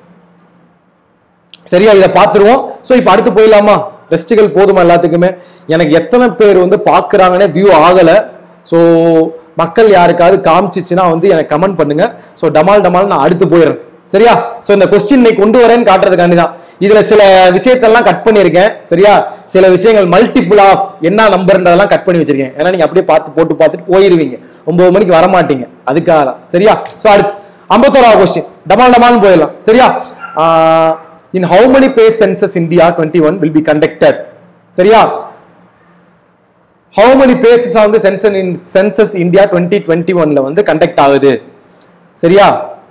சரியா இதை பார்த்துருவோம் ஸோ இப்போ அடுத்து போயிடலாமா ரெஸ்ட்டுகள் போதுமா எல்லாத்துக்குமே எனக்கு எத்தனை பேர் வந்து பார்க்குறாங்கன்னே வியூ ஆகலை ஸோ மக்கள் யாருக்காவது காமிச்சிச்சுன்னா வந்து எனக்கு கமெண்ட் பண்ணுங்க ஸோ டமால் டமால் நான் அடுத்து போயிடுறேன் சரியா ஸோ இந்த கொஸ்டின் இன்னைக்கு கொண்டு வரேன்னு காட்டுறதுக்காண்டி தான் இதுல சில விஷயத்தெல்லாம் கட் பண்ணியிருக்கேன் சரியா சில விஷயங்கள் மல்டிபிள் ஆஃப் என்ன நம்பர்ன்றதெல்லாம் கட் பண்ணி வச்சிருக்கேன் ஏன்னா நீங்க அப்படியே பார்த்து போட்டு பார்த்துட்டு போயிருவீங்க ஒன்பது மணிக்கு வர மாட்டீங்க அதுக்காக தான் சரியா ஸோ அடுத்து ஐம்பத்தோராவது கொஸ்டின் டமால் டமால்னு போயிடலாம் சரியா in how many phase census India twenty one will be conducted சரியா ஹவு many பேசஸ் வந்து census in census India twenty twenty ஒன்ல வந்து கண்டக்ட் ஆகுது சரியா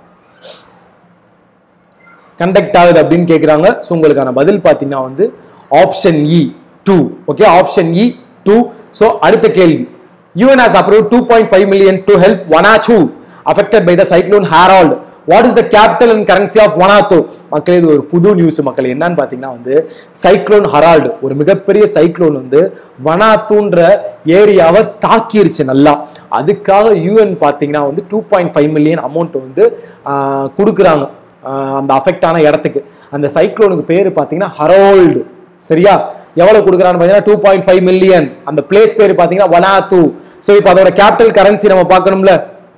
கண்டக்ட் ஆகுது அப்படின்னு கேட்குறாங்க ஸோ உங்களுக்கான பதில் பார்த்தீங்கன்னா வந்து option E two okay option E two so அடுத்த கேள்வி UN has approve two point five million to help Vanuatu affected by the cyclone Harold what is the capital and currency of Vanuatu மக்களே இது ஒரு புது news மக்கள் என்னன்னு பார்த்தீங்கன்னா வந்து சைக்ளோன் ஹரால்டு ஒரு மிகப்பெரிய சைக்ளோன் வந்து வனாத்துன்ற ஏரியாவை தாக்கிருச்சு நல்லா அதுக்காக யூஎன் பார்த்தீங்கன்னா வந்து two point five million amount வந்து ஆஹ், கொடுக்குறாங்க ஆஹ், அந்த அஃபெக்ட் ஆன இடத்துக்கு அந்த சைக்ளோனுக்கு பேர் பார்த்தீங்கன்னா ஹரோல்டு சரியா எவ்வளவு கொடுக்குறான்னு பார்த்தீங்கன்னா டூ பாயிண்ட் ஃபைவ் மில்லியன் அந்த பிளேஸ் பேர் பார்த்தீங்கன்னா வனாத்து ஸோ இப்போ அதோட கேபிட்டல் கரன்சி நம்ம பார்க்கணும்ல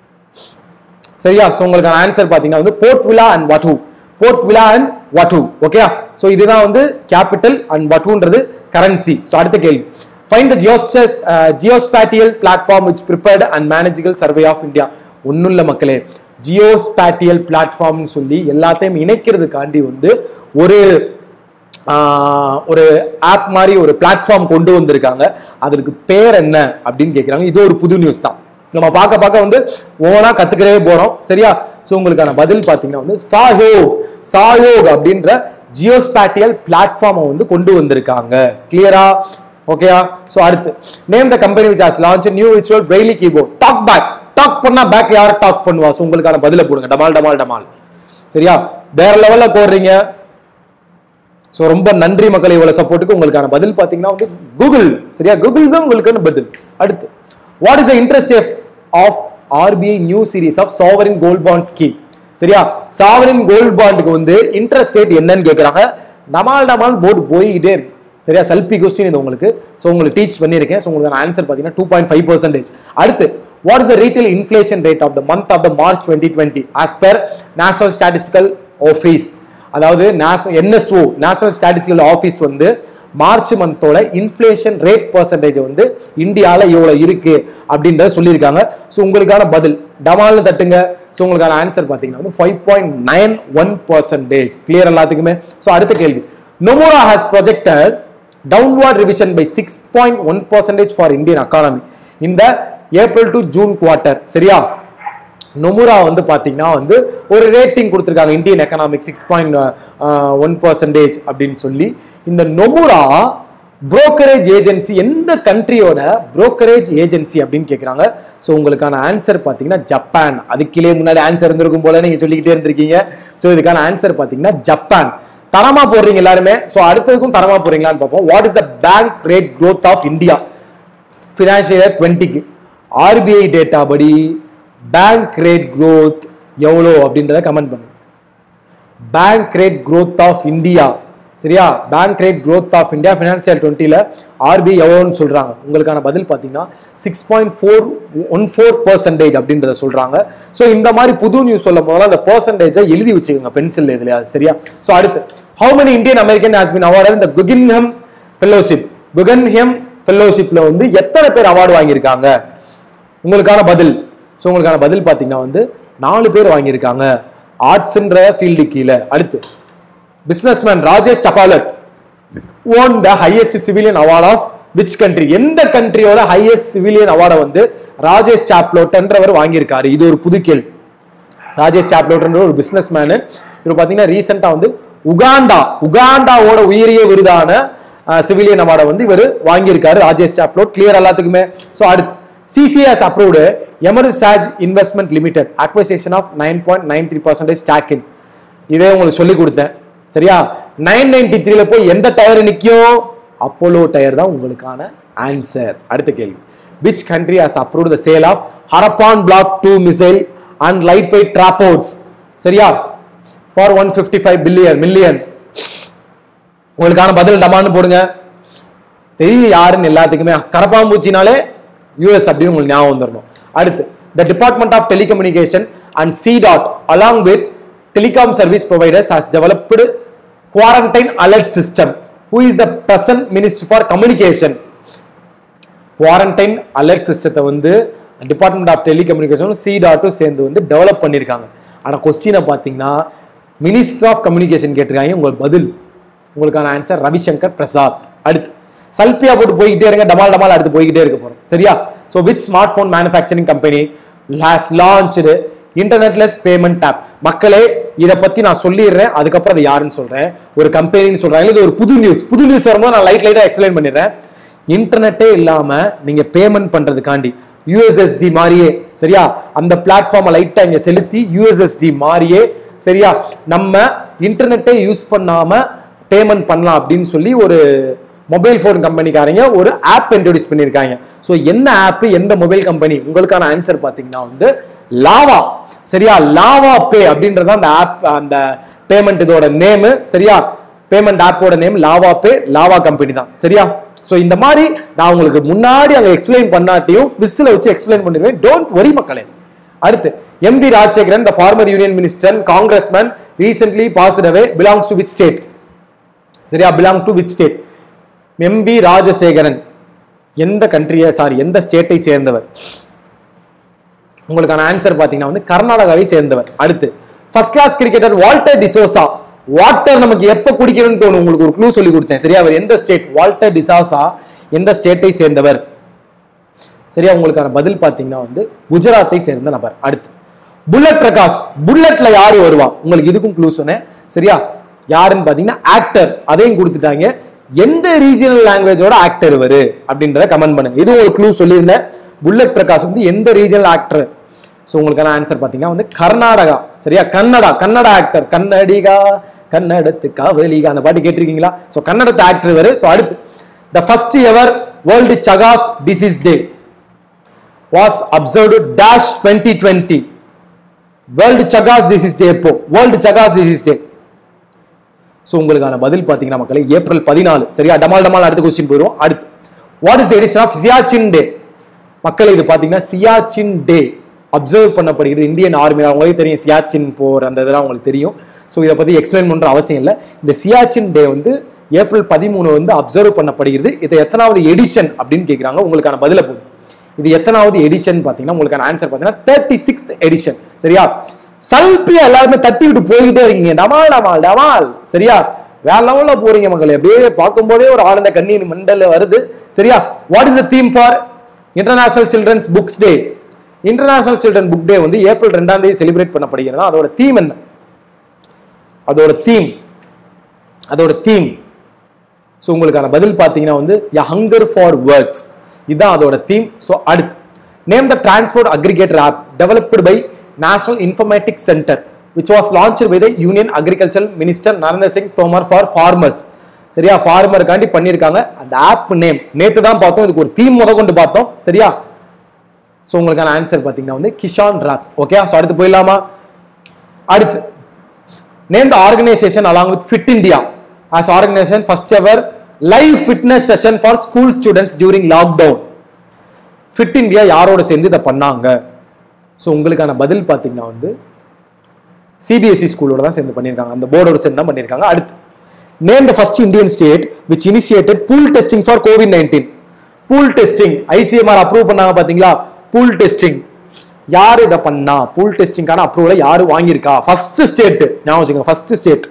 சரியா ஸோ உங்களுக்கான ஆன்சர் பார்த்தீங்கன்னா வந்து போர்ட் விழா அண்ட் வட்டு போர்ட் விழா அண்ட் வட்டு ஓகே ஸோ இதுதான் வந்து கேபிட்டல் அண்ட் வட்டுன்றது கரன்சி ஸோ அடுத்த கேள்வி ஃபைன் த ஜியோஸ்டஸ் geospatial platform which prepared and geological survey of India ஒன்றும் இல்லை மக்களே ஜியோஸ்பேட்டியல் பிளாட்ஃபார்ம்னு சொல்லி எல்லாத்தையும் இணைக்கிறதுக்காண்டி வந்து ஒரு ஆஹ், ஒரு ஆப் மாதிரி ஒரு பிளாட்ஃபார்ம் கொண்டு வந்திருக்காங்க அதற்கு பேர் என்ன அப்படின்னு கேட்குறாங்க இது ஒரு புது நியூஸ் தான் நம்ம பார்க்க பார்க்க வந்து ஓனா கத்துக்கிறவே போறோம் சரியா ஸோ உங்களுக்கான பதில் பார்த்தீங்கன்னா வந்து சாயோக் சாயோக் அப்படின்ற ஜியோஸ்பேட்டியல் பிளாட்ஃபார்மை வந்து கொண்டு வந்திருக்காங்க கிளியரா ஓகேயா ஸோ அடுத்து name the company which has launch new visual braille keyboard talk back talk பண்ணா பேக் யார் டாக் பண்ணுவா ஸோ உங்களுக்கான பதிலை போடுங்க டமால் டமால் டமால் சரியா வேற லெவல்ல கோர்றீங்க ஸோ ரொம்ப நன்றி மக்களை இவ்வளவு சப்போர்ட்டுக்கு உங்களுக்கான பதில் பார்த்தீங்கன்னா வந்து கூகுள் சரியா கூகுள் தான் உங்களுக்கான பதில் அடுத்து what is the interest of RBI new series of sovereign gold bond scheme சரியா சாவரின் கோல்ட் பாண்டுக்கு வந்து இன்ட்ரெஸ்ட் ரேட் என்னன்னு கேட்குறாங்க டமால் டமால் போட்டு போய்கிட்டே இருக்கு சரியா செல்பி கொஸ்டின் இது உங்களுக்கு ஸோ உங்களுக்கு டீச் பண்ணியிருக்கேன் ஸோ உங்களுக்கான ஆன்சர் பார்த்தீங்கன்னா டூ பாயிண்ட் ஃபைவ் பர்சன்டேஜ் அடுத்து what is the retail inflation rate of the month of the March twenty twenty as per national statistical office அதாவது என்எஸ்ஓ நேஷனல் ஸ்டாட்டிஸ்டிக்கல் ஆஃபீஸ் வந்து March மந்தோட inflation rate percentage வந்து இந்தியாவில் இவ்வளோ இருக்கு அப்படின்றத சொல்லியிருக்காங்க ஸோ உங்களுக்கான பதில் டமால்னு தட்டுங்க ஸோ உங்களுக்கான ஆன்சர் பார்த்தீங்கன்னா வந்து five point nine one percentage clear எல்லாத்துக்குமே ஸோ அடுத்த கேள்வி Nomura has projected downward revision by six point one percentage for Indian economy இந்த ஏப்ரல் டு ஜூன் குவார்ட்டர் சரியா நொமுரா வந்து பாத்தீங்கன்னா வந்து ஒரு ரேட்டிங் கொடுத்துருக்காங்க Indian economic six point one percentage அப்படின்னு சொல்லி இந்த நொமுரா புரோக்கரேஜ் ஏஜென்சி எந்த கண்ட்ரியோட புரோக்கரேஜ் ஏஜென்சி அப்படின்னு கேட்குறாங்க ஸோ உங்களுக்கான ஆன்சர் பார்த்தீங்கன்னா ஜப்பான் அதுக்கிலே முன்னாடி ஆன்சர் இருந்திருக்கும் போல நீங்கள் சொல்லிக்கிட்டே இருந்திருக்கீங்க ஸோ இதுக்கான ஆன்சர் பார்த்தீங்கன்னா ஜப்பான் தரமா போடுறீங்க எல்லாருமே ஸோ அடுத்ததுக்கும் தரமா போடுறீங்களான்னு பார்ப்போம் what is the bank rate growth of India financial year டுவெண்ட்டிக்கு ஆர்பிஐ டேட்டா படி பேங்க் ரேட் growth எவ்வளோ அப்படின்றத கமெண்ட் பண்ணுங்க bank rate growth of India சரியா bank rate growth of India financial டுவெண்ட்டியில் ஆர்பி எவ்வளோன்னு சொல்கிறாங்க உங்களுக்கான பதில் பார்த்தீங்கன்னா six point four one four percentage அப்படின்றத சொல்கிறாங்க ஸோ இந்த மாதிரி புது நியூஸ் சொல்லும் போதெல்லாம் அந்த பர்சன்டேஜை எழுதி வச்சுக்கோங்க பென்சில் இதுலையா சரியா ஸோ அடுத்து how many Indian American has been awarded இந்த குகின்ஹம் ஃபெல்லோஷிப் குகன்ஹெம் ஃபெல்லோஷிப்பில் வந்து எத்தனை பேர் அவார்டு வாங்கியிருக்காங்க உங்களுக்கான பதில் ஸோ உங்களுக்கான பதில் பார்த்தீங்கன்னா வந்து நாலு பேர் வாங்கியிருக்காங்க ஆர்ட்ஸ்ன்ற ஃபீல்டு கீழே அடுத்து businessman Rajesh Saplot won the highest civilian award of which country எந்த கண்ட்ரியோட ஹையஸ்ட் சிவிலியன் அவார்டை வந்து ராஜேஷ் சாப்லோட்ன்றவர் வாங்கியிருக்காரு இது ஒரு புது கேள்வி ராஜேஷ் சாப்லோட்ன்ற ஒரு பிசினஸ் மேனு இவர் பார்த்தீங்கன்னா ரீசெண்டாக வந்து உகாண்டா உகாண்டாவோட உயரிய விருதான சிவிலியன் அவார்டை வந்து இவர் வாங்கியிருக்காரு ராஜேஷ் சாப்லோட் கிளியர் எல்லாத்துக்குமே ஸோ அடுத்து சிசிஎஸ் அப்ரூவ்டு எமர்சாஜ் investment limited acquisition of nine point nine three percentage ஸ்டாக்கின் இதே உங்களுக்கு சொல்லி கொடுத்தேன் சரியா நைன் நைன்டி த்ரீல போய் எந்த டயர் நிற்கும் அப்போலோ டயர் தான் உங்களுக்கான ஆன்சர் அடுத்த கேள்வி which country has approve the sale of Harpoon block two missile and light weight torpedoes சரியா for one fifty five billion million உங்களுக்கான பதில் டமான்னு போடுங்க தெரியுது யாருன்னு எல்லாத்துக்குமே கரப்பாம்பூச்சினாலே யூஎஸ் அப்படின்னு உங்களுக்கு ஞாபகம் வந்துடணும் அடுத்து the department of telecommunication and C DOT along with telecom service providers has developed quarantine alert system who is the present minister for communication quarantine alert சிஸ்டத்தை வந்து டிபார்ட்மெண்ட் ஆஃப் டெலிகம்யூனிகேஷனும் சி டாட்டும் சேர்ந்து வந்து டெவலப் பண்ணியிருக்காங்க ஆனால் கொஸ்டினை பார்த்தீங்கன்னா மினிஸ்டர் ஆஃப் கம்யூனிகேஷன் கேட்டிருக்காங்க உங்கள் பதில் உங்களுக்கான ஆன்சர் ரவிசங்கர் பிரசாத் அடுத்து சல்பியா போட்டு போய்கிட்டே இருங்க டமால் டமால் அடுத்து போய்கிட்டே இருக்க போறோம் சரியா so with smart phone manufacturing company has launch internetless payment app மக்களே இதை பத்தி நான் சொல்லிடுறேன் அதுக்கப்புறம் அது யாருன்னு சொல்றேன் ஒரு கம்பெனின்னு சொல்றாங்க இது ஒரு புது நியூஸ் புது நியூஸ் வரும்போது நான் லைட் லைட்டா எக்ஸ்பிளைன் பண்ணிடுறேன் இன்டர்நெட்டே இல்லாம நீங்க பேமெண்ட் பண்றதுக்காண்டி யூஎஸ்எஸ்டி மாதிரியே சரியா அந்த பிளாட்ஃபார்மை லைட்டா இங்க செலுத்தி யூஎஸ்எஸ்டி மாதிரியே சரியா நம்ம இன்டர்நெட்டை யூஸ் பண்ணாம பேமெண்ட் பண்ணலாம் அப்படின்னு சொல்லி ஒரு மொபைல் ஃபோன் கம்பெனிக்காரங்க ஒரு ஆப் இன்ட்ரடியூஸ் பண்ணியிருக்காங்க ஸோ என்ன ஆப் எந்த மொபைல் கம்பெனி உங்களுக்கான ஆன்சர் பார்த்தீங்கன்னா வந்து லாவா சரியா லாவா பே அப்படின்றது அந்த ஆப் அந்த பேமெண்ட் இதோட நேமு சரியா பேமெண்ட் ஆப்போட name Lava pay Lava company தான் சரியா ஸோ இந்த மாதிரி நான் உங்களுக்கு முன்னாடி அங்கே எக்ஸ்பிளைன் பண்ணாட்டியும் விசில் வச்சு எக்ஸ்பிளைன் பண்ணிடுவேன் டோன்ட் வரி மக்களே அடுத்து M V Rajasekaran the former union minister congressman recently passed away belongs to which state சரியா belong to which state M V Rajasekaran எந்த கண்ட்ரியை சாரி எந்த ஸ்டேட்டை சேர்ந்தவர் உங்களுக்கான ஆன்சர் பார்த்தீங்கன்னா வந்து கர்நாடகாவை சேர்ந்தவர் அடுத்து first class cricketer Walter D'Souza water நமக்கு எப்போ குடிக்கணும்னு தோணும் உங்களுக்கு ஒரு க்ளூ சொல்லி கொடுத்தேன் சரியா அவர் எந்த ஸ்டேட் வால்டர் டிசாசா எந்த ஸ்டேட்டை சேர்ந்தவர் சரியா உங்களுக்கான பதில் பார்த்தீங்கன்னா வந்து குஜராத்தை சேர்ந்த நபர் அடுத்து புல்லட் பிரகாஷ் புல்லட்ல யாரு வருவா உங்களுக்கு இதுக்கும் க்ளூ சொன்னேன் சரியா யாருன்னு பார்த்தீங்கன்னா ஆக்டர் அதையும் கொடுத்துட்டாங்க எந்த ரீஜனல் லாங்குவேஜோட ஆக்டர் இவரு அப்படின்றத கமெண்ட் பண்ணுங்க இது ஒரு க்ளூ சொல்லியிருந்தேன் புல்லட் பிரகாஷ் வந்து எந்த ரீஜனல் ஆக்டர் ஸோ உங்களுக்கான ஆன்சர் பார்த்தீங்கன்னா வந்து கர்நாடகா சரியா கன்னடா கன்னடா ஆக்டர் கன்னடிகா கன்னடத்து காவலிகா அந்த பாட்டு கேட்டிருக்கீங்களா ஸோ கன்னடத்து ஆக்டர் இவர் ஸோ அடுத்து the first ever world Chagas disease day was observed dash twenty twenty world Chagas disease day எப்போ world Chagas disease day so உங்களுக்கான பதில் பார்த்தீங்கன்னா மக்களே ஏப்ரல் பதினாலு சரியா டமால் டமால் அடுத்த கொஸ்டின் போயிடும் அடுத்து what is the edition of Siachen day மக்கள் இது பார்த்தீங்கன்னா சியாச்சின் டே அப்சர்வ் பண்ணப்படுகிறது இந்தியன் ஆர்மி அவங்களே தெரியும் சியாச்சின் போர் அந்த இதெல்லாம் உங்களுக்கு தெரியும் ஸோ இதை பற்றி எக்ஸ்பிளைன் பண்ணுற அவசியம் இல்லை இந்த சியாச்சின் டே வந்து ஏப்ரல் பதிமூணு வந்து அப்சர்வ் பண்ணப்படுகிறது இது எத்தனாவது எடிஷன் அப்படின்னு கேட்குறாங்க உங்களுக்கான பதிலை போதும் இது எத்தனாவது எடிஷன் பார்த்தீங்கன்னா உங்களுக்கான ஆன்சர் பார்த்தீங்கன்னா தேர்ட்டி சிக்ஸ்த் எடிஷன் சரியா சல்பியா எல்லாருமே தட்டி விட்டு போய்கிட்டே இருக்கீங்க டமால் டமால் டமால் சரியா வேற லெவல்ல போறீங்க மக்களே அப்படியே பார்க்கும்போதே ஒரு ஆனந்த கண்ணீர் மண்டல வருது சரியா what is the theme for international children's books day international children book day வந்து ஏப்ரல் ரெண்டாம் தேதி செலிப்ரேட் பண்ணப்படுகிறது அதோட தீம் என்ன அதோட தீம் அதோட தீம் ஸோ உங்களுக்கான பதில் பார்த்தீங்கன்னா வந்து ய ஹங்கர் ஃபார் வேர்ட்ஸ் இதுதான் அதோட தீம் ஸோ அடுத்து name the transport aggregator app developed by national informatics centre which was launch by the union agriculture minister Narendra Singh Tomar for farmers சரியா ஃபார்மருக்காண்டி பண்ணியிருக்காங்க அந்த ஆப் நேம் நேற்று தான் பார்த்தோம் இதுக்கு ஒரு தீம் முத கொண்டு பார்த்தோம் சரியா ஸோ உங்களுக்கான ஆன்சர் பார்த்தீங்கன்னா வந்து கிஷான் ராத் ஓகே ஸோ அடுத்து போயிடலாமா அடுத்து name the organisation along with Fit India as organization first ever live fitness session for school students during lockdown Fit India யாரோட சேர்ந்து இதை பண்ணாங்க ஸோ உங்களுக்கான பதில் பார்த்தீங்கன்னா வந்து சிபிஎஸ்சி ஸ்கூலோட தான் சேர்ந்து பண்ணியிருக்காங்க அந்த போர்டோட சேர்ந்து தான் பண்ணியிருக்காங்க அடுத்து name the first Indian state which initiated pool testing for Covid nineteen pool testing ICMR approve பண்ணாங்க பார்த்தீங்களா பூல் டெஸ்டிங் யார் இதை பண்ணா பூல் டெஸ்டிங்கான அப்ரூவலை யார் வாங்கியிருக்கா ஃபர்ஸ்ட் ஸ்டேட் ஞாபகம் வச்சுங்க ஃபர்ஸ்ட் ஸ்டேட்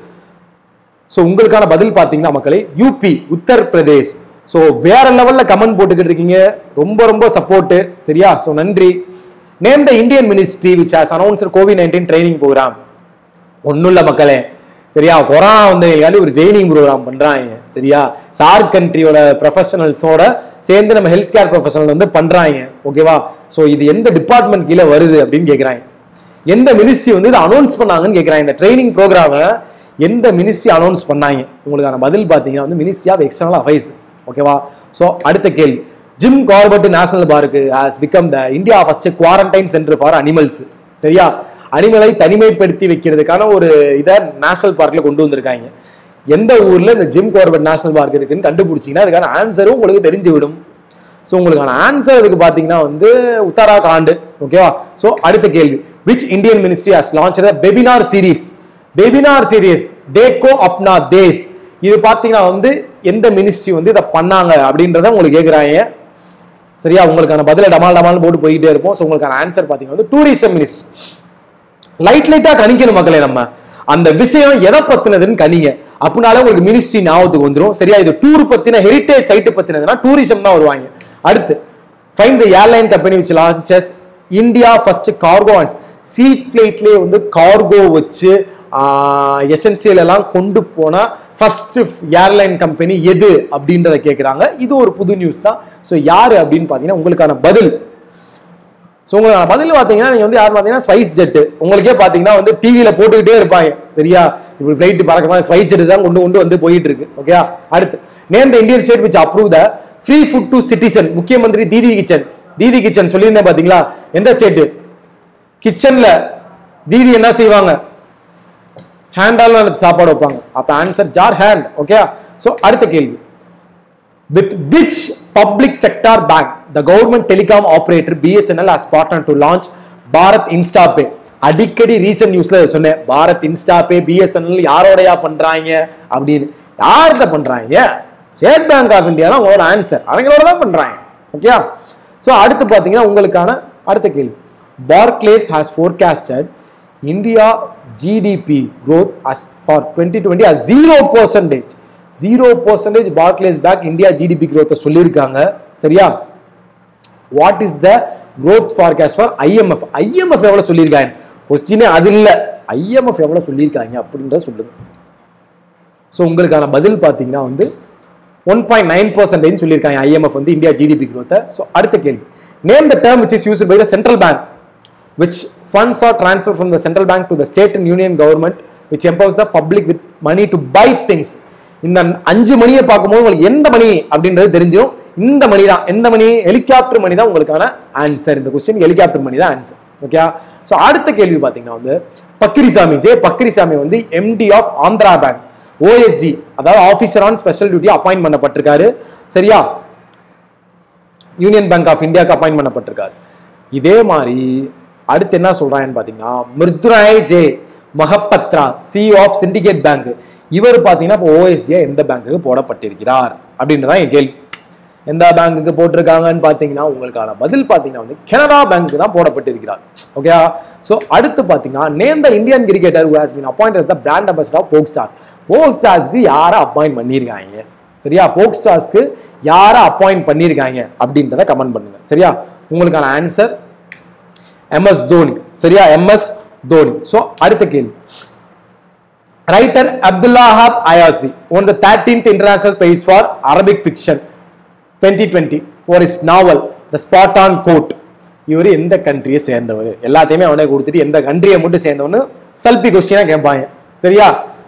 ஸோ உங்களுக்கான பதில் பார்த்தீங்கன்னா மக்களே யூபி உத்தரப்பிரதேஷ் ஸோ வேற லெவல்ல கமெண்ட் போட்டுக்கிட்டு இருக்கீங்க ரொம்ப ரொம்ப சப்போர்ட் சரியா ஸோ நன்றி name the Indian ministry which has announced COVID nineteen training programme ஒன்றும் இல்லை மக்களே சரியா கொரோனா வந்தவங்களுக்காண்டி ஒரு ட்ரைனிங் ப்ரோக்ராம் பண்றாங்க சரியா சார்க் கண்ட்ரியோட ப்ரொஃபஷனல்ஸோட சேர்ந்து நம்ம ஹெல்த் கேர் ப்ரொஃபஷனல் வந்து பண்றாங்க ஓகேவா ஸோ இது எந்த டிபார்ட்மெண்ட் கீழே வருது அப்படின்னு கேட்குறாங்க எந்த மினிஸ்ட்ரி வந்து இதை அனௌன்ஸ் பண்ணாங்கன்னு கேட்குறாங்க இந்த ட்ரைனிங் ப்ரோக்ராமை எந்த மினிஸ்ட்ரி அனௌன்ஸ் பண்ணாங்க உங்களுக்கான பதில் பார்த்தீங்கன்னா வந்து மினிஸ்ட்ரி ஆஃப் எக்ஸ்டர்னல் அஃபைர்ஸ் ஓகேவா ஸோ அடுத்த கேள்வி Jim Corbett national park has become the India first quarantine centre for animals சரியா அனிமலை தனிமைப்படுத்தி வைக்கிறதுக்கான ஒரு இதை நேஷனல் பார்க்ல கொண்டு வந்திருக்காங்க எந்த ஊர்ல இந்த ஜிம் கார்பட் நேஷனல் பார்க் இருக்குன்னு கண்டுபிடிச்சிங்கன்னா அதுக்கான ஆன்சரும் உங்களுக்கு தெரிஞ்சு விடும் ஸோ உங்களுக்கான ஆன்சர் அதுக்கு பார்த்தீங்கன்னா வந்து உத்தராகாண்ட் ஓகேவா ஸோ அடுத்த கேள்வி which Indian ministry has launch webinar series webinar series Dekho Apna Desh இது பார்த்தீங்கன்னா வந்து எந்த மினிஸ்ட்ரி வந்து இதை பண்ணாங்க அப்படின்றத உங்களுக்கு கேட்குறாங்க சரியா உங்களுக்கான பதில டமால் டமால் போட்டு போயிட்டே இருப்போம் ஸோ உங்களுக்கான ஆன்சர் பார்த்தீங்கன்னா வந்து டூரிசம் மினிஸ்ட்ரி லைட் லைட்டா கணிக்கணும் மக்களே நம்ம அந்த விஷயம் எதை பத்தினதுன்னு கணிங்க அப்படினாலே உங்களுக்கு மினிஸ்ட்ரி ஞாபகத்துக்கு வந்துடும் சரியா இது டூர் பத்தின ஹெரிட்டேஜ் சைட்டு பத்தினதுன்னா டூரிசம் தான் வருவாங்க அடுத்து find the airline company which launches India first cargo and seat ஃபிளைட்லேயே வந்து கார்கோ வச்சு எசென்சியல் எல்லாம் கொண்டு போன ஃபர்ஸ்ட் ஏர்லைன் கம்பெனி எது அப்படின்றத கேட்குறாங்க இது ஒரு புது நியூஸ் தான் ஸோ யாரு அப்படின்னு பார்த்தீங்கன்னா உங்களுக்கான பதில் ஸோ உங்களுக்கான பதில் பார்த்தீங்கன்னா நீங்கள் வந்து யார் பார்த்தீங்கன்னா ஸ்பைஸ் ஜெட்டு உங்களுக்கே பார்த்தீங்கன்னா வந்து டிவியில் போட்டுக்கிட்டே இருப்பாங்க சரியா இப்படி ஃப்ளைட் பறக்க மாதிரி ஸ்பைஸ் ஜெட் தான் கொண்டு கொண்டு வந்து போயிட்டு இருக்கு ஓகே அடுத்து name the Indian state which approve the free food to citizen முக்கியமந்திரி தீதி கிச்சன் தீதி கிச்சன் சொல்லியிருந்தேன் பார்த்தீங்களா எந்த ஸ்டேட்டு கிச்சன்ல தீதி என்ன செய்வாங்க ஹேண்டால சாப்பாடு வைப்பாங்க அப்ப answer Jharkhand okay so அடுத்த கேள்வி with which public sector bank the government telecom operator BSNL has partnered to launch Bharat இன்ஸ்டாபே அடிக்கடி ரீசன்ட் நியூஸ்ல சொன்னேன் பாரத் இன்ஸ்டாபே பிஎஸ்என்எல் யாரோடயா பண்றாங்க அப்படின்னு யார்கிட்ட பண்றாங்க ஸ்டேட் பேங்க் ஆஃப் இந்தியா தான் உங்களோட ஆன்சர் அவங்களோட தான் பண்றாங்க ஓகே ஸோ அடுத்து பார்த்தீங்கன்னா உங்களுக்கான அடுத்த கேள்வி Barclays has forecasted India GDP growth as for 2020 as zero percentage zero percentage Barclays back India GDP growth சொல்லியிருக்காங்க சரியா what is the growth forecast for IMF IMF எவ்வளவு சொல்லியிருக்காங்க கொஸ்டினே அது இல்லை ஐஎம்எஃப் எவ்வளவு சொல்லியிருக்காங்க அப்படின்றத சொல்லுங்க ஸோ உங்களுக்கான பதில் பார்த்தீங்கன்னா வந்து ஒன் பாயிண்ட் நைன் பர்சன்டேஜ் சொல்லியிருக்காங்க ஐஎம்எஃப் வந்து இந்தியா ஜிடிபி growth ஸோ அடுத்த கேள்வி name the term which is used by the central bank which funds are transferred from the central bank to the state and union government which empowers the public with money to buy things இந்த அஞ்சு மணியை பார்க்கும்போது உங்களுக்கு எந்த மணி அப்படின்றது தெரிஞ்சிடும் இந்த மணி தான் எந்த மணி ஹெலிகாப்டர் மணி தான் உங்களுக்கான ஆன்சர் இந்த கொஸ்டின் ஹெலிகாப்டர் மணி தான் ஆன்சர் ஓகே ஸோ அடுத்த கேள்வி பார்த்தீங்கன்னா வந்து பக்கிரிசாமி ஜே பக்கிரிசாமி வந்து MD of Andhra bank OSG அதாவது officer on special duty appoint பண்ணப்பட்டிருக்காரு சரியா யூனியன் பேங்க் ஆஃப் இந்தியாவுக்கு அப்பாயின்ட் பண்ணப்பட்டிருக்காரு இதே மாதிரி அடுத்து என்ன சொல்றாங்கன்னு பார்த்தீங்கன்னா Mrityunjay Mahapatra C of Syndicate bank இவர் பார்த்தீங்கன்னா இப்போ ஓஎஸ்ஜே எந்த பேங்க்குக்கு போடப்பட்டிருக்கிறார் அப்படின்றதான் என் கேள்வி எந்த பேங்க்குக்கு போட்டிருக்காங்கன்னு பார்த்தீங்கன்னா உங்களுக்கான பதில் பார்த்தீங்கன்னா வந்து கனரா பேங்க்கு தான் போடப்பட்டிருக்கிறார் ஓகே ஸோ அடுத்து பார்த்தீங்கன்னா name the Indian cricketer who has been appointed the brand ambassador of PokerStars போக் ஸ்டார்ஸ்க்கு யாரை அப்பாயிண்ட் பண்ணியிருக்காங்க சரியா போக் ஸ்டார்ஸ்க்கு யாரை அப்பாயிண்ட் பண்ணியிருக்காங்க அப்படின்றத கமெண்ட் பண்ணுங்க சரியா உங்களுக்கான ஆன்சர் எம்எஸ் தோனி சரியா எம்எஸ் தோனி ஸோ அடுத்த கேள்வி writer Abdelouahab Aissaoui won the thirteenth international prize for Arabic fiction twenty twenty for his novel the spot on court இவர் எந்த கண்ட்ரியை சேர்ந்தவர் எல்லாத்தையுமே அவனே கொடுத்துட்டு எந்த கண்ட்ரியை மட்டும் சேர்ந்தவனு சல்பி கொஸ்டினா கேட்பாங்க சரியா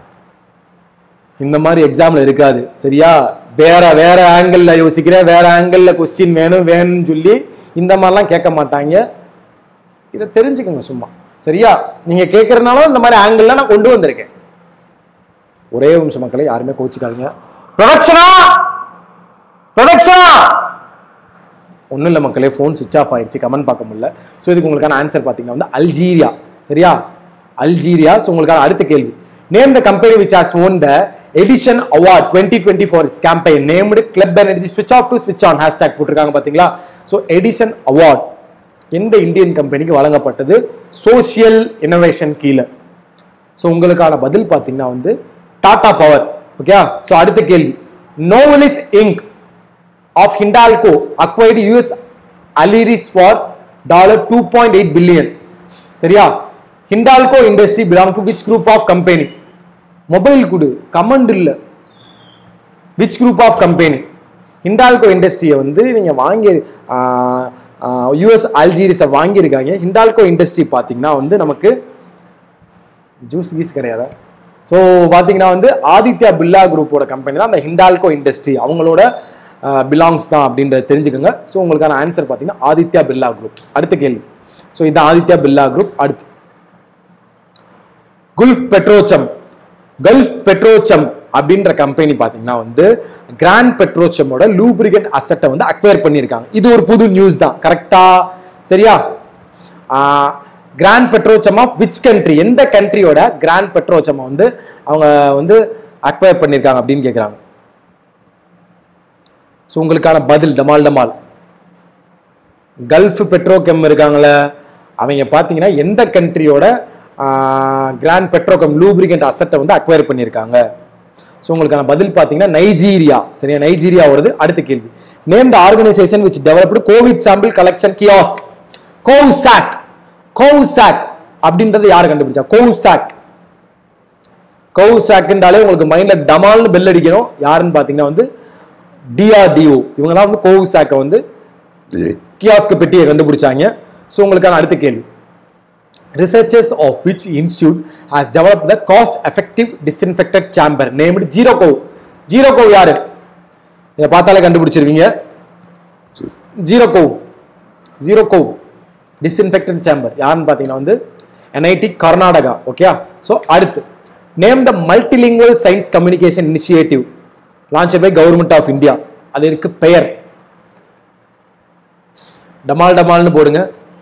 இந்த மாதிரி எக்ஸாம்ல இருக்காது சரியா வேற வேற ஆங்கிள் யோசிக்கிற வேற ஆங்கிள் கொஸ்டின் வேணும் வேணும்னு சொல்லி இந்த மாதிரிலாம் கேட்க மாட்டாங்க இதை தெரிஞ்சுக்கோங்க சும்மா சரியா நீங்க கேட்கறதுனால இந்த மாதிரி ஆங்கிள் நான் கொண்டு வந்திருக்கேன் ஒரே ஒரு நிமிஷம் மக்களை யாருமே கோச்சிக்காதீங்க ப்ரொடக்ஷனா ப்ரொடக்ஷனா ஒன்றும் இல்லை மக்களே ஃபோன் சுவிச் ஆஃப் ஆயிடுச்சு கமெண்ட் பார்க்க முடியல ஸோ இதுக்கு உங்களுக்கான ஆன்சர் பார்த்தீங்கன்னா வந்து அல்ஜீரியா சரியா அல்ஜீரியா ஸோ உங்களுக்கான அடுத்த கேள்வி name the company which has own the edition award twenty twenty four it's campaign named club energy ஸ்விட்ச் ஆஃப் டு ஸ்விட்ச் ஆன் ஹேஷ்டாக் போட்டிருக்காங்க பார்த்தீங்களா ஸோ எடிஷன் அவார்ட் எந்த இந்தியன் கம்பெனிக்கு வழங்கப்பட்டது சோஷியல் இன்னோவேஷன் கீழே ஸோ உங்களுக்கான பதில் பார்த்தீங்கன்னா வந்து டாடா பவர் ஓகே ஸோ அடுத்த கேள்வி Novelis Inc of Hindalco acquired US Aleris for dollar two point eight billion சரியா Hindalco industry belong to which group of company mobile கொடு கமெண்ட் இல்லை which group of company Hindalco இண்டஸ்ட்ரியை வந்து நீங்கள் வாங்கி யூஎஸ் அல்ஜீரிஸை வாங்கியிருக்காங்க ஹிண்டால்கோ இண்டஸ்ட்ரி பார்த்தீங்கன்னா வந்து நமக்கு ஜூஸ் கீஸ் கிடையாது ஸோ பார்த்தீங்கன்னா வந்து ஆதித்யா பில்லா குரூப்போட கம்பெனி தான் அந்த ஹிண்டால்கோ இண்டஸ்ட்ரி அவங்களோட பிலாங்ஸ் தான் அப்படின்றத தெரிஞ்சுக்கோங்க ஸோ உங்களுக்கான ஆன்சர் பார்த்தீங்கன்னா ஆதித்யா பில்லா குரூப் அடுத்த கேள்வி ஸோ இது ஆதித்யா பில்லா குரூப் அடுத்து குல்ஃப் பெட்ரோச்சம் கல்ஃப் பெட்ரோச்சம் அப்படின்ற கம்பெனி பார்த்தீங்கன்னா வந்து கிராண்ட் பெட்ரோச்சமோட லூப்ரிகன்ட் அசட்டை வந்து அக்வயர் பண்ணியிருக்காங்க இது ஒரு புது நியூஸ் தான் கரெக்டா சரியா grant Petrochem of which country எந்த கண்ட்ரியோட கிராண்ட் பெட்ரோச்சம் வந்து அவங்க வந்து அக்வயர் பண்ணியிருக்காங்க அப்படின்னு கேட்குறாங்க ஸோ உங்களுக்கான பதில் டமால் டமால் கல்ஃப் பெட்ரோகெம் இருக்காங்களே அவங்க பார்த்தீங்கன்னா எந்த கண்ட்ரியோட கிராண்ட் பெட்ரோகம் லூப்ரிகன்ட் அசட்டை வந்து அக்வயர் பண்ணியிருக்காங்க ஸோ உங்களுக்கான பதில் பார்த்தீங்கன்னா நைஜீரியா சரியா நைஜீரியா வருது அடுத்த கேள்வி name the organisation which developed COVID sample collection kiosk CovSack CovSack அப்படின்றது யார் கண்டுபிடிச்சா கோவ்சாக் கோவ்சாக்ன்றாலே உங்களுக்கு மைண்ட்ல டமால்னு பெல் அடிக்கணும் யாருன்னு பார்த்தீங்கன்னா வந்து டிஆர்டிஓ இவங்க தான் வந்து கோவ்சாக்கை வந்து கியாஸ்க் பெட்டியை கண்டுபிடிச்சாங்க ஸோ உங்களுக்கான அடுத்த கேள்வி researchers of which institute has developed the cost effective disinfectant chamber named zero COV zero COV யாரு இதை பார்த்தாலே கண்டுபிடிச்சிருவீங்க zero COV zero COV disinfectant chamber யாருன்னு பார்த்தீங்கன்னா வந்து என்ஐடி கர்நாடகா ஓகே ஸோ அடுத்து name the multilingual science communication initiative launch by government of India அதற்கு பெயர் டமால் டமால்னு போடுங்க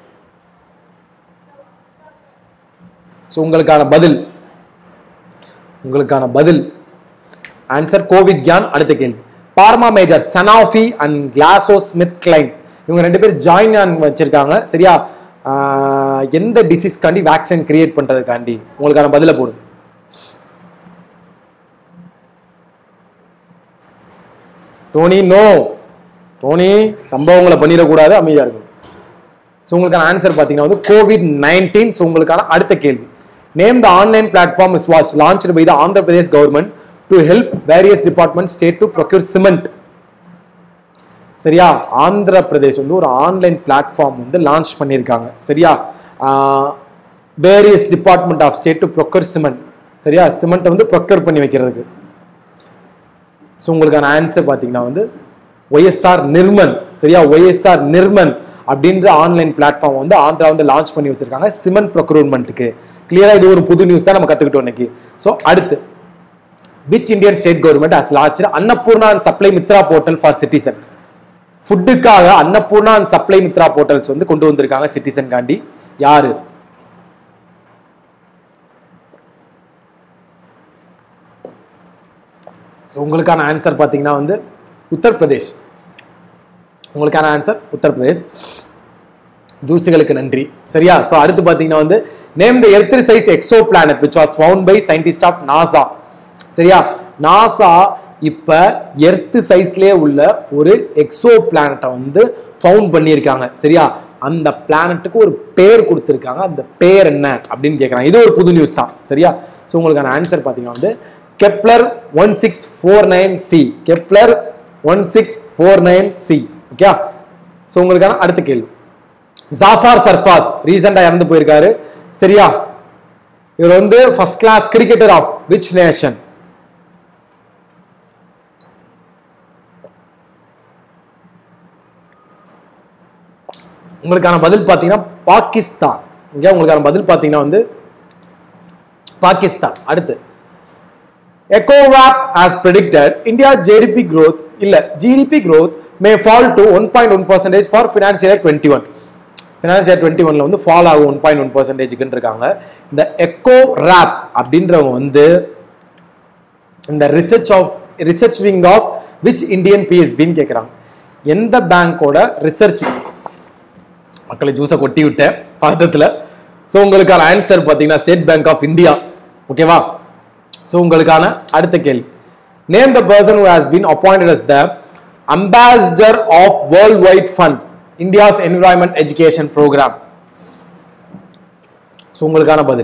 ஸோ உங்களுக்கான பதில் உங்களுக்கான பதில் ஆன்சர் கோவிட் கியான் அடுத்த கேள்வி pharma major Sanofi and GlaxoSmithKline இவங்க ரெண்டு பேர் ஜாயின் ஆன் வச்சிருக்காங்க சரியா ஆஹ் எந்த டிசீஸ்க்காண்டி வேக்சின் கிரியேட் பண்றதுக்காண்டி உங்களுக்கான பதிலை போடும் டோனி நோ டோனி சம்பவங்களை பண்ணிடக்கூடாது அமைதியா இருக்கும் ஸோ உங்களுக்கான ஆன்சர் பார்த்தீங்கன்னா வந்து கோவிட் நைன்டீன் ஸோ உங்களுக்கான அடுத்த கேள்வி name the online platform is was launch by the Andhra Pradesh government to help various department state to procure cement சரியா ஆந்திர பிரதேஷ் வந்து ஒரு ஆன்லைன் பிளாட்ஃபார்ம் வந்து லான்ச் பண்ணியிருக்காங்க சரியா various department of state to procure cement சரியா சிமெண்ட்டை வந்து ப்ரொக்யூர் பண்ணி வைக்கிறதுக்கு ஸோ உங்களுக்கான ஆன்சர் பார்த்தீங்கன்னா வந்து ஒய்எஸ்ஆர் நிர்மன் சரியா ஒய்எஸ்ஆர் நிர்மன் அப்படின்ற ஆன்லைன் பிளாட்ஃபார்ம் வந்து ஆந்திரா வந்து லான்ச் பண்ணி வச்சிருக்காங்க சிமெண்ட் ப்ரொக்யூர்மெண்ட்டுக்கு கிளியரா இது ஒரு புது நியூஸ் தான் நம்ம கத்துக்கிட்டோம் இன்னைக்கு ஸோ அடுத்து which Indian state government has launch Annapurna and supply Mitra portal for citizen ஃபுட்டுக்காக Annapurna and supply Mitra portals வந்து கொண்டு வந்திருக்காங்க சிட்டிசன் காண்டி யாரு ஸோ உங்களுக்கான ஆன்சர் பார்த்தீங்கன்னா வந்து உத்தரப்பிரதேஷ் உங்களுக்கான ஆன்சர் உத்தரப்பிரதேஷ் ஜூஸுகளுக்கு நன்றி சரியா ஸோ அடுத்து பார்த்தீங்கன்னா வந்து name the earth size exoplanet which was found by scientist of NASA சரியா நாசா இப்போ எர்த் சைஸ்லேயே உள்ள ஒரு எக்ஸோ பிளானட்டை வந்து ஃபவுண்ட் பண்ணியிருக்காங்க சரியா அந்த பிளானட்டுக்கு ஒரு பேர் கொடுத்துருக்காங்க அந்த பேர் என்ன அப்படின்னு கேட்குறாங்க இது ஒரு புது நியூஸ் தான் சரியா ஸோ உங்களுக்கான ஆன்சர் பார்த்தீங்கன்னா வந்து Kepler one six four nine C Kepler one six four nine C okay so உங்களுக்கான அடுத்த கேள்வி ஜாஃபார் சர்ஃபாஸ் ரீசெண்டாக இறந்து போயிருக்காரு சரியா இவர் வந்து first class cricketer of which nation உங்களுக்கான பதில் பார்த்தீங்கன்னா பாகிஸ்தான் இங்கே உங்களுக்கான பதில் பார்த்தீங்கன்னா வந்து பாகிஸ்தான் அடுத்து ECOWAP has predicted India GDP growth இல்ல GDP growth may fall to 1.1 percentage for financial year 21 financial twenty ஒன்ல வந்து ஃபால் ஆகும் ஒன் பாயிண்ட் ஒன் பர்சன்டேஜ்க்குன்னு இருக்காங்க இந்த எக்கோ ரேப் அப்படின்றவங்க வந்து இந்த research of research wing of which Indian பிஎஸ்பின்னு கேட்குறாங்க எந்த பேங்கோட ரிசர்ச் மக்களை ஜூஸை கொட்டி விட்டேன் பதத்தில் ஸோ உங்களுக்கான ஆன்சர் பார்த்தீங்கன்னா ஸ்டேட் பேங்க் ஆஃப் இந்தியா ஓகேவா ஸோ உங்களுக்கான அடுத்த கேள்வி name the person who has been appointed as the ambassador of world wide fund India's environment education program so உங்களுக்கான பதில்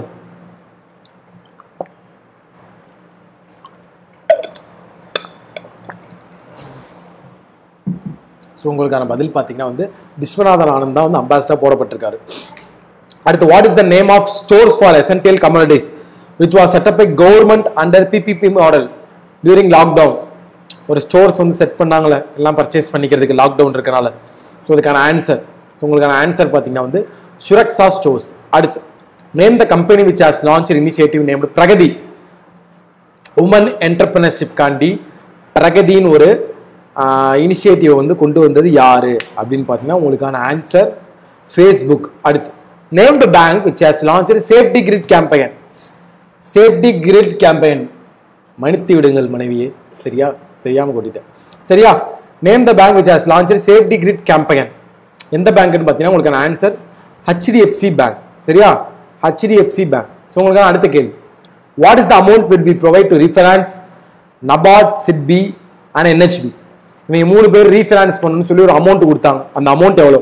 ஸோ உங்களுக்கான பதில் பார்த்தீங்கன்னா வந்து விஸ்வநாதன் ஆனந்த் தான் வந்து அம்பாசிடர் போடப்பட்டிருக்காரு அடுத்து what is the name of stores for essential communities which was set up by government under PPP model during lockdown ஒரு ஸ்டோர்ஸ் வந்து செட் பண்ணாங்களே எல்லாம் பர்ச்சேஸ் பண்ணிக்கிறதுக்கு லாக்டவுன் இருக்கனால ஸோ இதுக்கான ஆன்சர் ஸோ உங்களுக்கான ஆன்சர் பார்த்தீங்கன்னா வந்து சுரக்ஷா ஸ்டோர்ஸ் அடுத்து name the company which has launch initiative named Pragati woman entrepreneurship காண்டி பிரகதின்னு ஒரு இனிஷியேட்டிவ் வந்து கொண்டு வந்தது யாரு அப்படின்னு பார்த்தீங்கன்னா உங்களுக்கான ஆன்சர் ஃபேஸ்புக் அடுத்து name the bank which has launch safety grid campaign safety grid campaign மன்னித்து விடுங்கள் மனைவியே சரியா சரியாம கொட்டிட்டேன் சரியா name the bank which has launch safety grid campaign எந்த பேங்க்னு பார்த்தீங்கன்னா உங்களுக்கான ஆன்சர் ஹெச்டிஎஃப்சி பேங்க் சரியா ஹெச்டிஎஃப்சி பேங்க் ஸோ உங்களுக்கான அடுத்த கேள்வி what is the amount will be provide to refinance NABARD SIDBI and NHB இவங்க மூணு பேர் ரீஃபைனான்ஸ் பண்ணணும்னு சொல்லி ஒரு அமௌண்ட் கொடுத்தாங்க அந்த அமௌண்ட் எவ்வளோ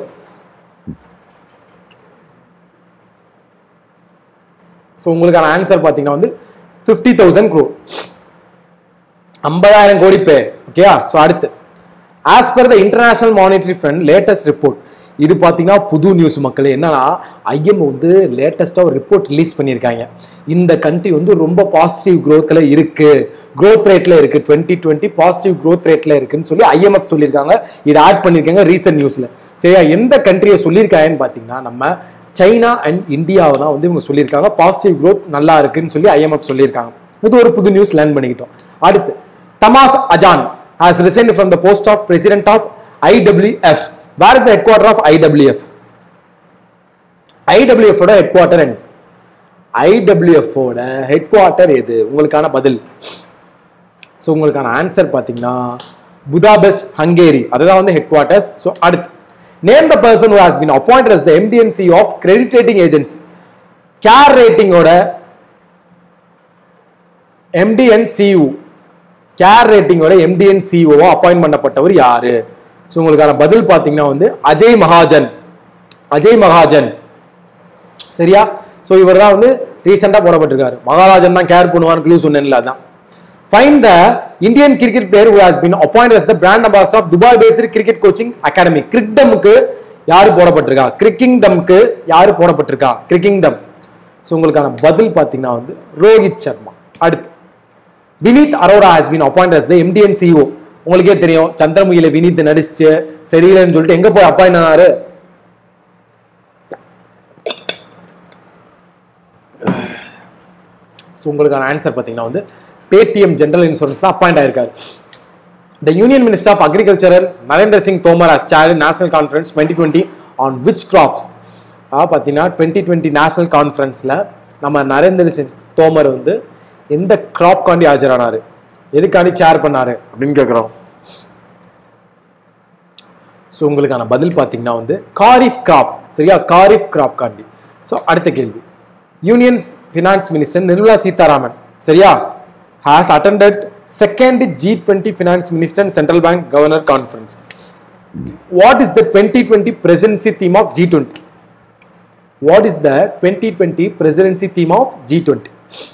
ஸோ உங்களுக்கான ஆன்சர் பார்த்தீங்கன்னா வந்து ஃபிஃப்டி தௌசண்ட் க்ரோ ஐம்பதாயிரம் கோடி பே ஓகேயா ஸோ அடுத்து as per the international monetary fund latest report இது பார்த்தீங்கன்னா புது நியூஸ் மக்களே என்னன்னா ஐஎம் வந்து லேட்டஸ்ட்டாக ஒரு ரிப்போர்ட் ரிலீஸ் பண்ணியிருக்காங்க இந்த கண்ட்ரி வந்து ரொம்ப பாசிட்டிவ் க்ரோத்தில் இருக்கு க்ரோத் ரேட்டில் இருக்கு டுவெண்ட்டி டுவெண்ட்டி பாசிட்டிவ் க்ரோத் ரேட்டில் இருக்குன்னு சொல்லி ஐஎம்எஃப் சொல்லியிருக்காங்க இதை ஆட் பண்ணியிருக்காங்க ரீசெண்ட் நியூஸில் சரியா எந்த கண்ட்ரியை சொல்லியிருக்காங்கன்னு பார்த்தீங்கன்னா நம்ம சைனா அண்ட் இந்தியாவை தான் வந்து இவங்க சொல்லியிருக்காங்க பாசிட்டிவ் க்ரோத் நல்லா இருக்குன்னு சொல்லி ஐஎம்எஃப் சொல்லியிருக்காங்க இது ஒரு புது நியூஸ் லேர்ன் பண்ணிக்கிட்டோம் அடுத்து Tamas Ajan has resign from the post of president of IWF where is the head quarter of IWF IWF ஓட ஹெட் குவார்டர் என்ன ஐடபிள்யூஎஃப் ஓட ஹெட் குவார்டர் எது உங்களுக்கான பதில் ஸோ உங்களுக்கான ஆன்சர் பார்த்தீங்கன்னா புதாபெஸ்ட் ஹங்கேரி அதுதான் வந்து ஹெட் குவார்ட்டர்ஸ் ஸோ அடுத்து name the person who has been appointed as the MD and CEO of credit rating agency CARE ரேட்டிங்கோட எம்டிஎன் சியூ கேர் ரேட்டிங்கோட எம்டிஎன் சிஓவா அப்பாயிண்ட் பண்ணப்பட்டவர் யாரு ஸோ உங்களுக்கான பதில் பார்த்தீங்கன்னா வந்து அஜய் மகாஜன் அஜய் மகாஜன் சரியா ஸோ இவர் தான் வந்து ரீசெண்டாக போடப்பட்டிருக்காரு மகாராஜன் தான் கேர் பண்ணுவார்னு க்ளூ சொன்னேன்ல அதான் find the Indian cricket player who has been appoint as the brand ambassador of Dubai based cricket coaching academy கிரிக்டமுக்கு யாரு போடப்பட்டிருக்கா கிரிக்கிங்டம்க்கு யாரு போடப்பட்டிருக்கா கிரிக்கிங்டம் ஸோ உங்களுக்கான பதில் பார்த்தீங்கன்னா வந்து ரோஹித் சர்மா அடுத்து Vineet Arora has been appoint as the MD and CEO உங்களுக்கே தெரியும் சந்திரமுகில வினீத் நடிச்சு சரியில்லைன்னு சொல்லிட்டு எங்க போய் அப்பாயிண்ட் ஆனாரு ஸோ உங்களுக்கான ஆன்சர் பார்த்தீங்கன்னா வந்து பேடிஎம் ஜெனரல் இன்சூரன்ஸ் தான் அப்பாயிண்ட் ஆயிருக்காரு the union minister of agricultural Narendra Singh Tomar has chair national conference twenty twenty on which crops பார்த்தீங்கன்னா டுவெண்ட்டி டுவெண்ட்டி நேஷனல் கான்ஃபரன்ஸில் நம்ம நரேந்திர சிங் தோமர் வந்து எந்த கிராப் காண்டி ஆஜரானாரு எதுக்காண்டி சேர் பண்ணாரு அப்படின்னு கேட்குறோம் ஸோ உங்களுக்கான பதில் பார்த்தீங்கன்னா வந்து காரிஃப் கிராப் சரியா காரிஃப் கிராப் காண்டி ஸோ அடுத்த கேள்வி union finance minister Nirmala Sitharaman சரியா has attended second G twenty finance minister central bank governor conference what is the twenty twenty presidency theme of G twenty what is the twenty twenty presidency theme of G twenty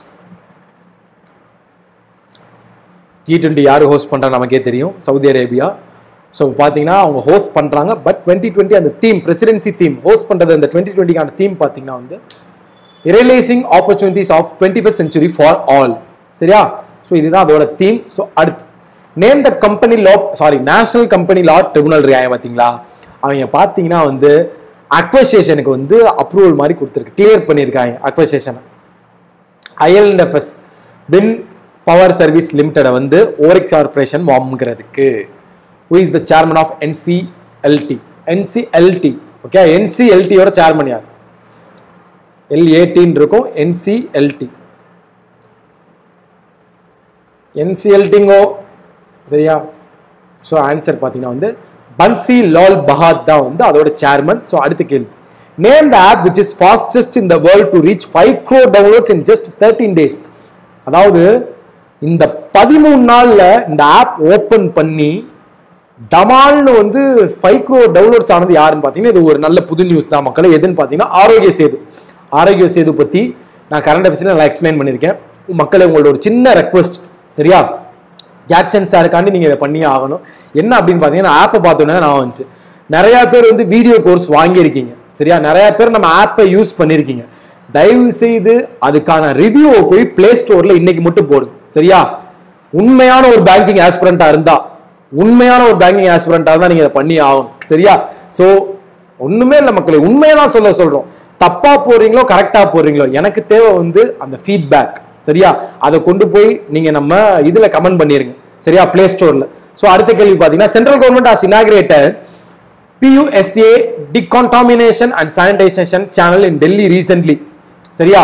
G twenty யார் host பண்ணுறா நமக்கே தெரியும் Saudi Arabia so பார்த்தீங்கன்னா அவங்க host பண்ணுறாங்க but twenty twenty அந்த theme presidency theme host பண்ணுறது அந்த டுவெண்ட்டி டுவெண்ட்டிக்கான தீம் பார்த்தீங்கன்னா வந்து realising opportunities of twenty first century for all சரியா ஸோ இதுதான் அதோட தீம் ஸோ அடுத்து name the company law sorry national company law tribunal இருக்காங்க பார்த்தீங்களா அவங்க பார்த்தீங்கன்னா வந்து அக்வசேஷனுக்கு வந்து அப்ரூவல் மாதிரி கொடுத்துருக்கு கிளியர் பண்ணியிருக்காங்க அக்வசேஷனை ஐஎல்என்எஃப்எஸ் பின் பவர் சர்வீஸ் லிமிடெடை வந்து ஓரிக்ஸ் கார்பரேஷன் வாங்குறதுக்கு who is the chairman of NCLT NCLT okay என்சிஎல்டியோட சேர்மன் யார் எல் ஏடின்னு இருக்கும் என்சிஎல்டி என்சிஎல்டிங்கோ சரியா ஸோ ஆன்சர் பார்த்தீங்கன்னா வந்து பன்சி லால் பஹாத் தான் வந்து அதோட சேர்மன் ஸோ அடுத்த கேள்வி name the app which is fastest in the world to reach five crore downloads in just thirteen days அதாவது இந்த பதிமூணு நாளில் இந்த ஆப் ஓப்பன் பண்ணி டமால்னு வந்து ஃபைவ் க்ரோ டவுன்லோட்ஸ் ஆனது யாருன்னு பார்த்தீங்கன்னா இது ஒரு நல்ல புது நியூஸ் தான் மக்களே எதுன்னு பார்த்தீங்கன்னா ஆரோக்கிய சேது ஆரோக்கிய சேது பற்றி நான் கரண்ட் அஃபேர்ஸில் நல்லா எக்ஸ்பிளைன் பண்ணியிருக்கேன் மக்களே உங்களோட ஒரு சின்ன ரெக்வஸ்ட் சரியா ஜாக்சன் சாருக்காண்டி நீங்கள் இதை பண்ணியே ஆகணும் என்ன அப்படின்னு பார்த்தீங்கன்னா ஆப்பை பார்த்தோன்னே நான் வந்துச்சு நிறைய பேர் வந்து வீடியோ கோர்ஸ் வாங்கியிருக்கீங்க சரியா நிறைய பேர் நம்ம ஆப்பை யூஸ் பண்ணியிருக்கீங்க தயவு செய்து அதுக்கான ரிவ்யூவை போய் பிளே ஸ்டோரில் இன்னைக்கு மட்டும் போடுங்க சரியா உண்மையான ஒரு பேங்கிங் ஆஸ்பிரண்டா இருந்தா உண்மையான ஒரு பேங்கிங் ஆஸ்பிரண்டா இருந்தா நீங்க இதை பண்ணி ஆகணும் சரியா சோ ஒண்ணுமே இல்லை மக்களே உண்மையை தான் சொல்ல சொல்றோம் தப்பா போறீங்களோ கரெக்டா போறீங்களோ எனக்கு தேவை வந்து அந்த ஃபீட்பேக் சரியா அதை கொண்டு போய் நீங்க நம்ம இதுல கமெண்ட் பண்ணிருங்க சரியா பிளே ஸ்டோர்ல சோ அடுத்த கேள்வி பாத்தீங்கன்னா central government has inaugurated PUSA decontamination and sanitation channel in Delhi recently சரியா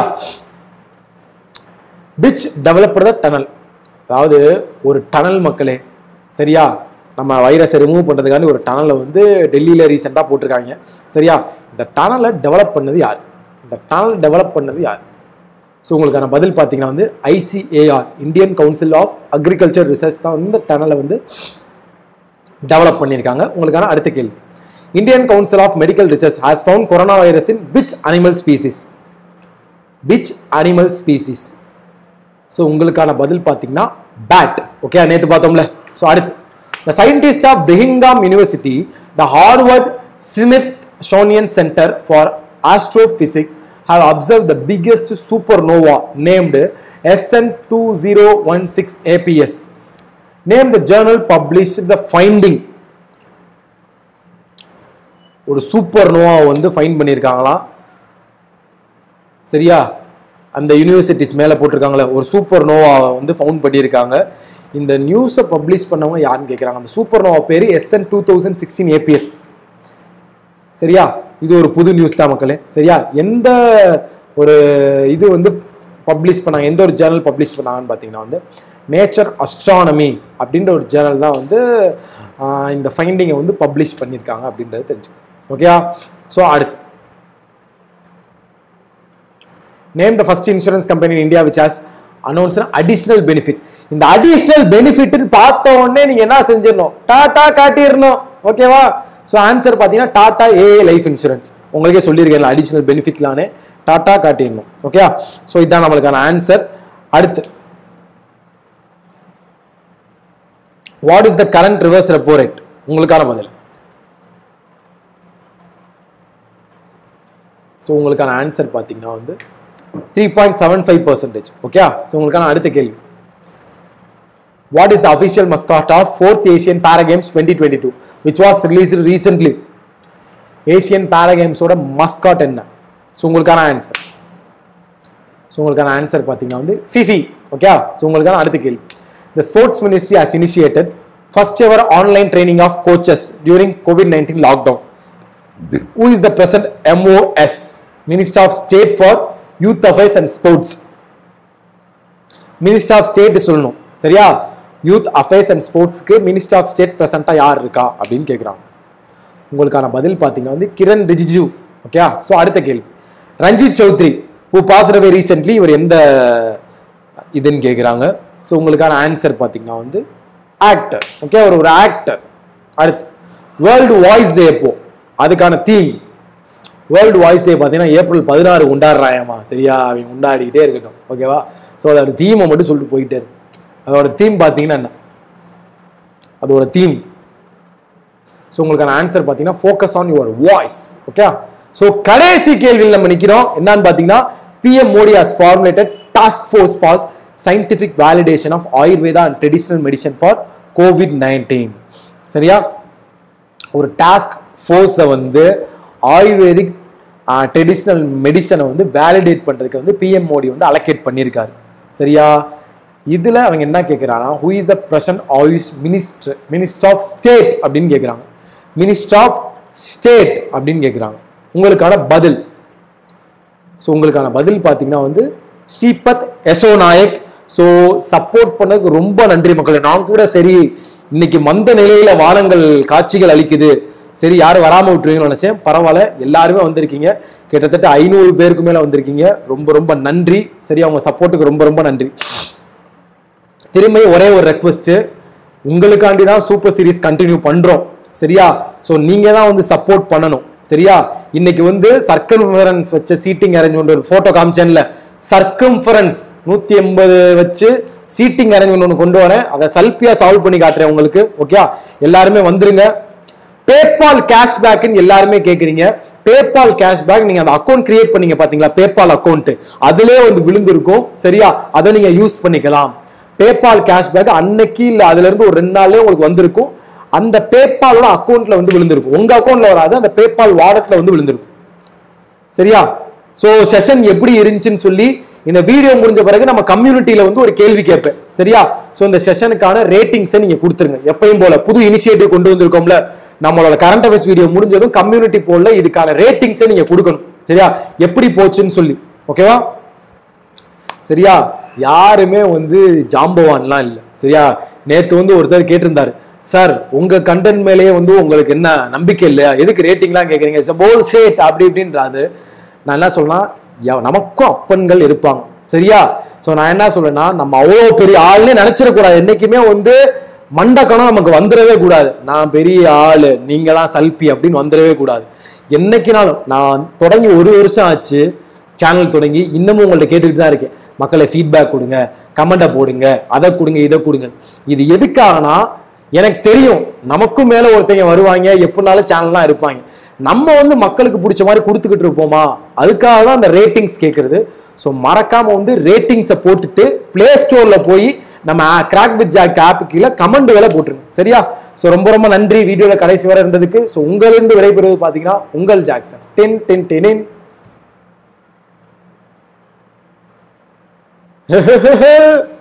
which developed the tunnel அதாவது ஒரு டனல் மக்களே சரியா நம்ம வைரஸை ரிமூவ் பண்ணுறதுக்காண்டி ஒரு டனலை வந்து டெல்லியில் ரீசெண்டாக போட்டிருக்காங்க சரியா இந்த டனலை டெவலப் பண்ணது யார் இந்த டனல் டெவலப் பண்ணது யார் ஸோ உங்களுக்கான பதில் பார்த்தீங்கன்னா வந்து ICAR Indian council of agriculture research தான் வந்து இந்த டனலை வந்து டெவலப் பண்ணியிருக்காங்க உங்களுக்கான அடுத்த கேள்வி Indian council of medical research has found corona virus in which animal species which animal species so உங்களுக்கான பதில் பார்த்தீங்கன்னா பேட் ஓகே நேற்று பார்த்தோம்ல ஸோ அடுத்து the scientist of Birmingham university the Harvard Smithsonian centre for astrophysics have observed the biggest supernova named SN2016 APS. Name the journal published the finding. ஒரு supernova வந்து find பண்ணியிருக்காங்களாம் சரியா அந்த universities மேலே போட்டிருக்காங்களே ஒரு supernova வந்து found பண்ணியிருக்காங்க இந்த நியூஸை பப்ளிஷ் பண்ணவங்க யாருன்னு கேட்குறாங்க அந்த சூப்பர் நோவா பேர் SN two thousand sixteen ABS சரியா இது ஒரு புது நியூஸ் தான் மக்களே சரியா எந்த ஒரு இது வந்து பப்ளிஷ் பண்ணாங்க எந்த ஒரு ஜேர்னல் பப்ளிஷ் பண்ணாங்கன்னு பார்த்தீங்கன்னா வந்து நேச்சர் அஸ்ட்ரானமி அப்படின்ற ஒரு ஜேர்னல் தான் வந்து ஆஹ், இந்த ஃபைண்டிங்கை வந்து பப்ளிஷ் பண்ணியிருக்காங்க அப்படின்றது தெரிஞ்சுக்கணும் ஓகேயா ஸோ அடுத்து name the first insurance company in India which has announce additional benefit இந்த அடிஷனல் பெனிஃபிட்னு பார்த்த உடனே நீங்க என்ன செஞ்சிடணும் டாடா காட்டிடணும் ஓகேவா ஸோ ஆன்சர் பார்த்தீங்கன்னா டாடா ஏஏ லைஃப் இன்சூரன்ஸ் உங்களுக்கே சொல்லியிருக்கேன் அடிஷனல் பெனிஃபிட்லானே டாடா காட்டிடணும் ஓகே ஸோ இதுதான் நம்மளுக்கான ஆன்சர் அடுத்து what is the current reverse repo rate உங்களுக்கான பதில் ஸோ உங்களுக்கான ஆன்சர் பார்த்தீங்கன்னா வந்து three point seven five percentage okay so உங்களுக்கான அடுத்த கேள்வி what is the official mascot of fourth Asian para games twenty twenty two which was release recently Asian para கேம்ஸோட mascot என்ன ஸோ உங்களுக்கான ஆன்சர் ஸோ உங்களுக்கான answer பார்த்தீங்கன்னா வந்து Fifi okay so உங்களுக்கான அடுத்த கேள்வி the sports ministry has initiated first ever online training of coaches during covid nineteen lockdown who is the present MOS, Minister of State for Youth Affairs and Sports. Minister of state சொல்லணும் சரியா youth affairs and ஸ்போர்ட்ஸ்க்கு minister of state ப்ரெசென்ட்டாக யார் இருக்கா அப்படின்னு கேட்குறாங்க உங்களுக்கான பதில் பார்த்தீங்கன்னா வந்து கிரண் ரிஜிஜு ஓகே ஸோ அடுத்த கேள்வி Ranjit Chaudhary who pass away recently இவர் எந்த இதுன்னு கேட்குறாங்க ஸோ உங்களுக்கான ஆன்சர் பார்த்தீங்கன்னா வந்து ஆக்டர் ஓகே அவர் ஒரு ஆக்டர் அடுத்து வேர்ல்டு வாய்ஸ் டே எப்போ அதுக்கான தீம் வேர்ல்டு வாய்ஸ் டே பார்த்தீங்கன்னா ஏப்ரல் பதினாறு கொண்டாடுறாயம்மா சரியா அவங்க கொண்டாடிக்கிட்டே இருக்கட்டும் ஓகேவா ஸோ அதோட தீமை மட்டும் சொல்லிட்டு போயிட்டே இருக்கு அதோட தீம் பார்த்தீங்கன்னா என்ன அதோட தீம் ஸோ உங்களுக்கான ஆன்சர் பார்த்தீங்கன்னா focus on your voice okay so கடைசி கேள்வியில் நம்ம நிற்கிறோம் என்னன்னு பார்த்தீங்கன்னா PM Modi has formulated task force for scientific validation of Ayurveda and traditional medicine for Covid nineteen சரியா ஒரு டாஸ்க் ஃபோர்ஸை வந்து ஆயுர்வேதிக் ட்ரெடிஷ்னல் மெடிசனை வந்து வேலிடேட் பண்ணுறதுக்கு வந்து பிஎம் மோடி வந்து அலோகேட் பண்ணியிருக்காரு சரியா இதுல அவங்க என்ன கேட்குறாங்கன்னா who is the present Ayush minister minister of state அப்படின்னு கேட்குறாங்க மினிஸ்டர் ஆஃப் ஸ்டேட் அப்படின்னு கேட்குறாங்க உங்களுக்கான பதில் ஸோ உங்களுக்கான பதில் பார்த்தீங்கன்னா வந்து ஸ்ரீபத் யசோ நாயக் ஸோ சப்போர்ட் பண்ணதுக்கு ரொம்ப நன்றி மக்களே நான் கூட சரி இன்னைக்கு மந்த நிலையில வானங்கள் காட்சிகள் அளிக்குது சரி யாரும் வராம விட்டுருவீங்கன்னு நினைச்சேன் பரவாயில்ல எல்லாருமே வந்திருக்கீங்க கிட்டத்தட்ட ஐநூறு பேருக்கு மேல வந்திருக்கீங்க ரொம்ப ரொம்ப நன்றி சரி அவங்க சப்போர்ட்டுக்கு ரொம்ப ரொம்ப நன்றி திரும்ப ஒரே ஒரு ரெக்வஸ்ட் உங்களுக்காண்டி தான் சூப்பர் சீரிஸ் கண்டினியூ பண்றோம் சரியா ஸோ நீங்க தான் வந்து சப்போர்ட் பண்ணணும் சரியா இன்னைக்கு வந்து சர்க்கம்ஃபரன்ஸ் வச்ச சீட்டிங் அரேஞ்ச்மெண்ட் ஒரு போட்டோ காமிச்சேன்ல சர்க்கம்ஃபரன்ஸ் நூத்தி எண்பது வச்சு சீட்டிங் அரேஞ்ச்மெண்ட் ஒன்று கொண்டு வரேன் அதை சல்பியா சால்வ் பண்ணி காட்டுறேன் உங்களுக்கு ஓகே எல்லாருமே வந்துருங்க பேபால் கேஷ்பேக்னு எல்லாருமே கேக்குறீங்க பேபால் கேஷ்பேக் நீங்க அந்த அக்கௌண்ட் கிரியேட் பண்ணீங்க பாத்தீங்களா பேபால் அக்கௌண்ட் அதுலயே வந்து விழுந்திருக்கும் சரியா அதை நீங்க யூஸ் பண்ணிக்கலாம் பேபால் கேஷ்பேக் அன்னைக்கு இல்ல அதுல இருந்து ஒரு ரெண்டு நாள்லயே உங்களுக்கு வந்திருக்கும் அந்த பேபாலோட அக்கௌண்ட்ல வந்து விழுந்திருக்கும் உங்க அக்கௌண்ட்ல வராது அந்த பேபால் வாலெட்ல வந்து விழுந்திருக்கும் சரியா சோ செஷன் எப்படி இருந்துச்சுன்னு சொல்லி இந்த வீடியோ முடிஞ்ச பிறகு நம்ம கம்யூனிட்டியில வந்து ஒரு கேள்வி கேட்பேன் சரியா சோ இந்த செஷனுக்கான ரேட்டிங்ஸை நீங்க கொடுத்துருங்க எப்பயும் போல புது இனிஷியேட்டிவ் கொண்டு வந்திருக்கோம்ல நம்மளோட கரண்ட் அஃபேர்ஸ் வீடியோ முடிஞ்சதும் கம்யூனிட்டி போல இதுக்கான ரேட்டிங்ஸை நீங்க கொடுக்கணும் சரியா எப்படி போச்சுன்னு சொல்லி ஓகேவா சரியா யாருமே வந்து ஜாம்பவான்லாம் இல்லை சரியா நேத்து வந்து ஒருத்தர் கேட்டிருந்தாரு சார் உங்க கண்டென்ட் மேலேயே வந்து உங்களுக்கு என்ன நம்பிக்கை இல்லையா எதுக்கு ரேட்டிங்லாம் கேட்குறீங்க போல் ஷேட் அப்படி இப்படின்றாது நான் என்ன சொல்லலாம் யா- நமக்கும் அப்பன்கள் இருப்பாங்க சரியா ஸோ நான் என்ன சொல்றேன்னா நம்ம அவ்வளோ பெரிய ஆள்னே நினைச்சிடக்கூடாது என்னைக்குமே வந்து மண்டக்கணம் நமக்கு வந்துடவே கூடாது நான் பெரிய ஆளு நீங்களாம் சல்பி அப்படின்னு வந்துடவே கூடாது என்னைக்குனாலும் நான் தொடங்கி ஒரு வருஷம் ஆச்சு சேனல் தொடங்கி இன்னமும் உங்கள்ட்ட கேட்டுக்கிட்டு தான் இருக்கேன் மக்களை ஃபீட்பேக் கொடுங்க கமெண்ட்டை போடுங்க அதை கொடுங்க இதை கொடுங்க இது எதுக்காகனா எனக்கு தெரியும் நமக்கும் மேல ஒருத்தங்க வருவாங்க எப்படினாலும் சேனல்லாம் இருப்பாங்க நம்ம வந்து மக்களுக்கு பிடிச்ச மாதிரி கொடுத்துக்கிட்டு இருப்போமா அதுக்காக தான் அந்த ரேட்டிங்ஸ் கேட்கறது ஸோ மறக்காம வந்து ரேட்டிங்ஸை போட்டுட்டு பிளே ஸ்டோர்ல போய் நம்ம கிராக் வித் ஜாக் ஆப் கீழே கமெண்ட் வேலை போட்டுருங்க சரியா ஸோ ரொம்ப ரொம்ப நன்றி வீடியோல கடைசி வரை இருந்ததுக்கு ஸோ உங்களிருந்து விடைபெறுவது பார்த்தீங்கன்னா உங்கள் ஜாக்சன் டென் டென் டென்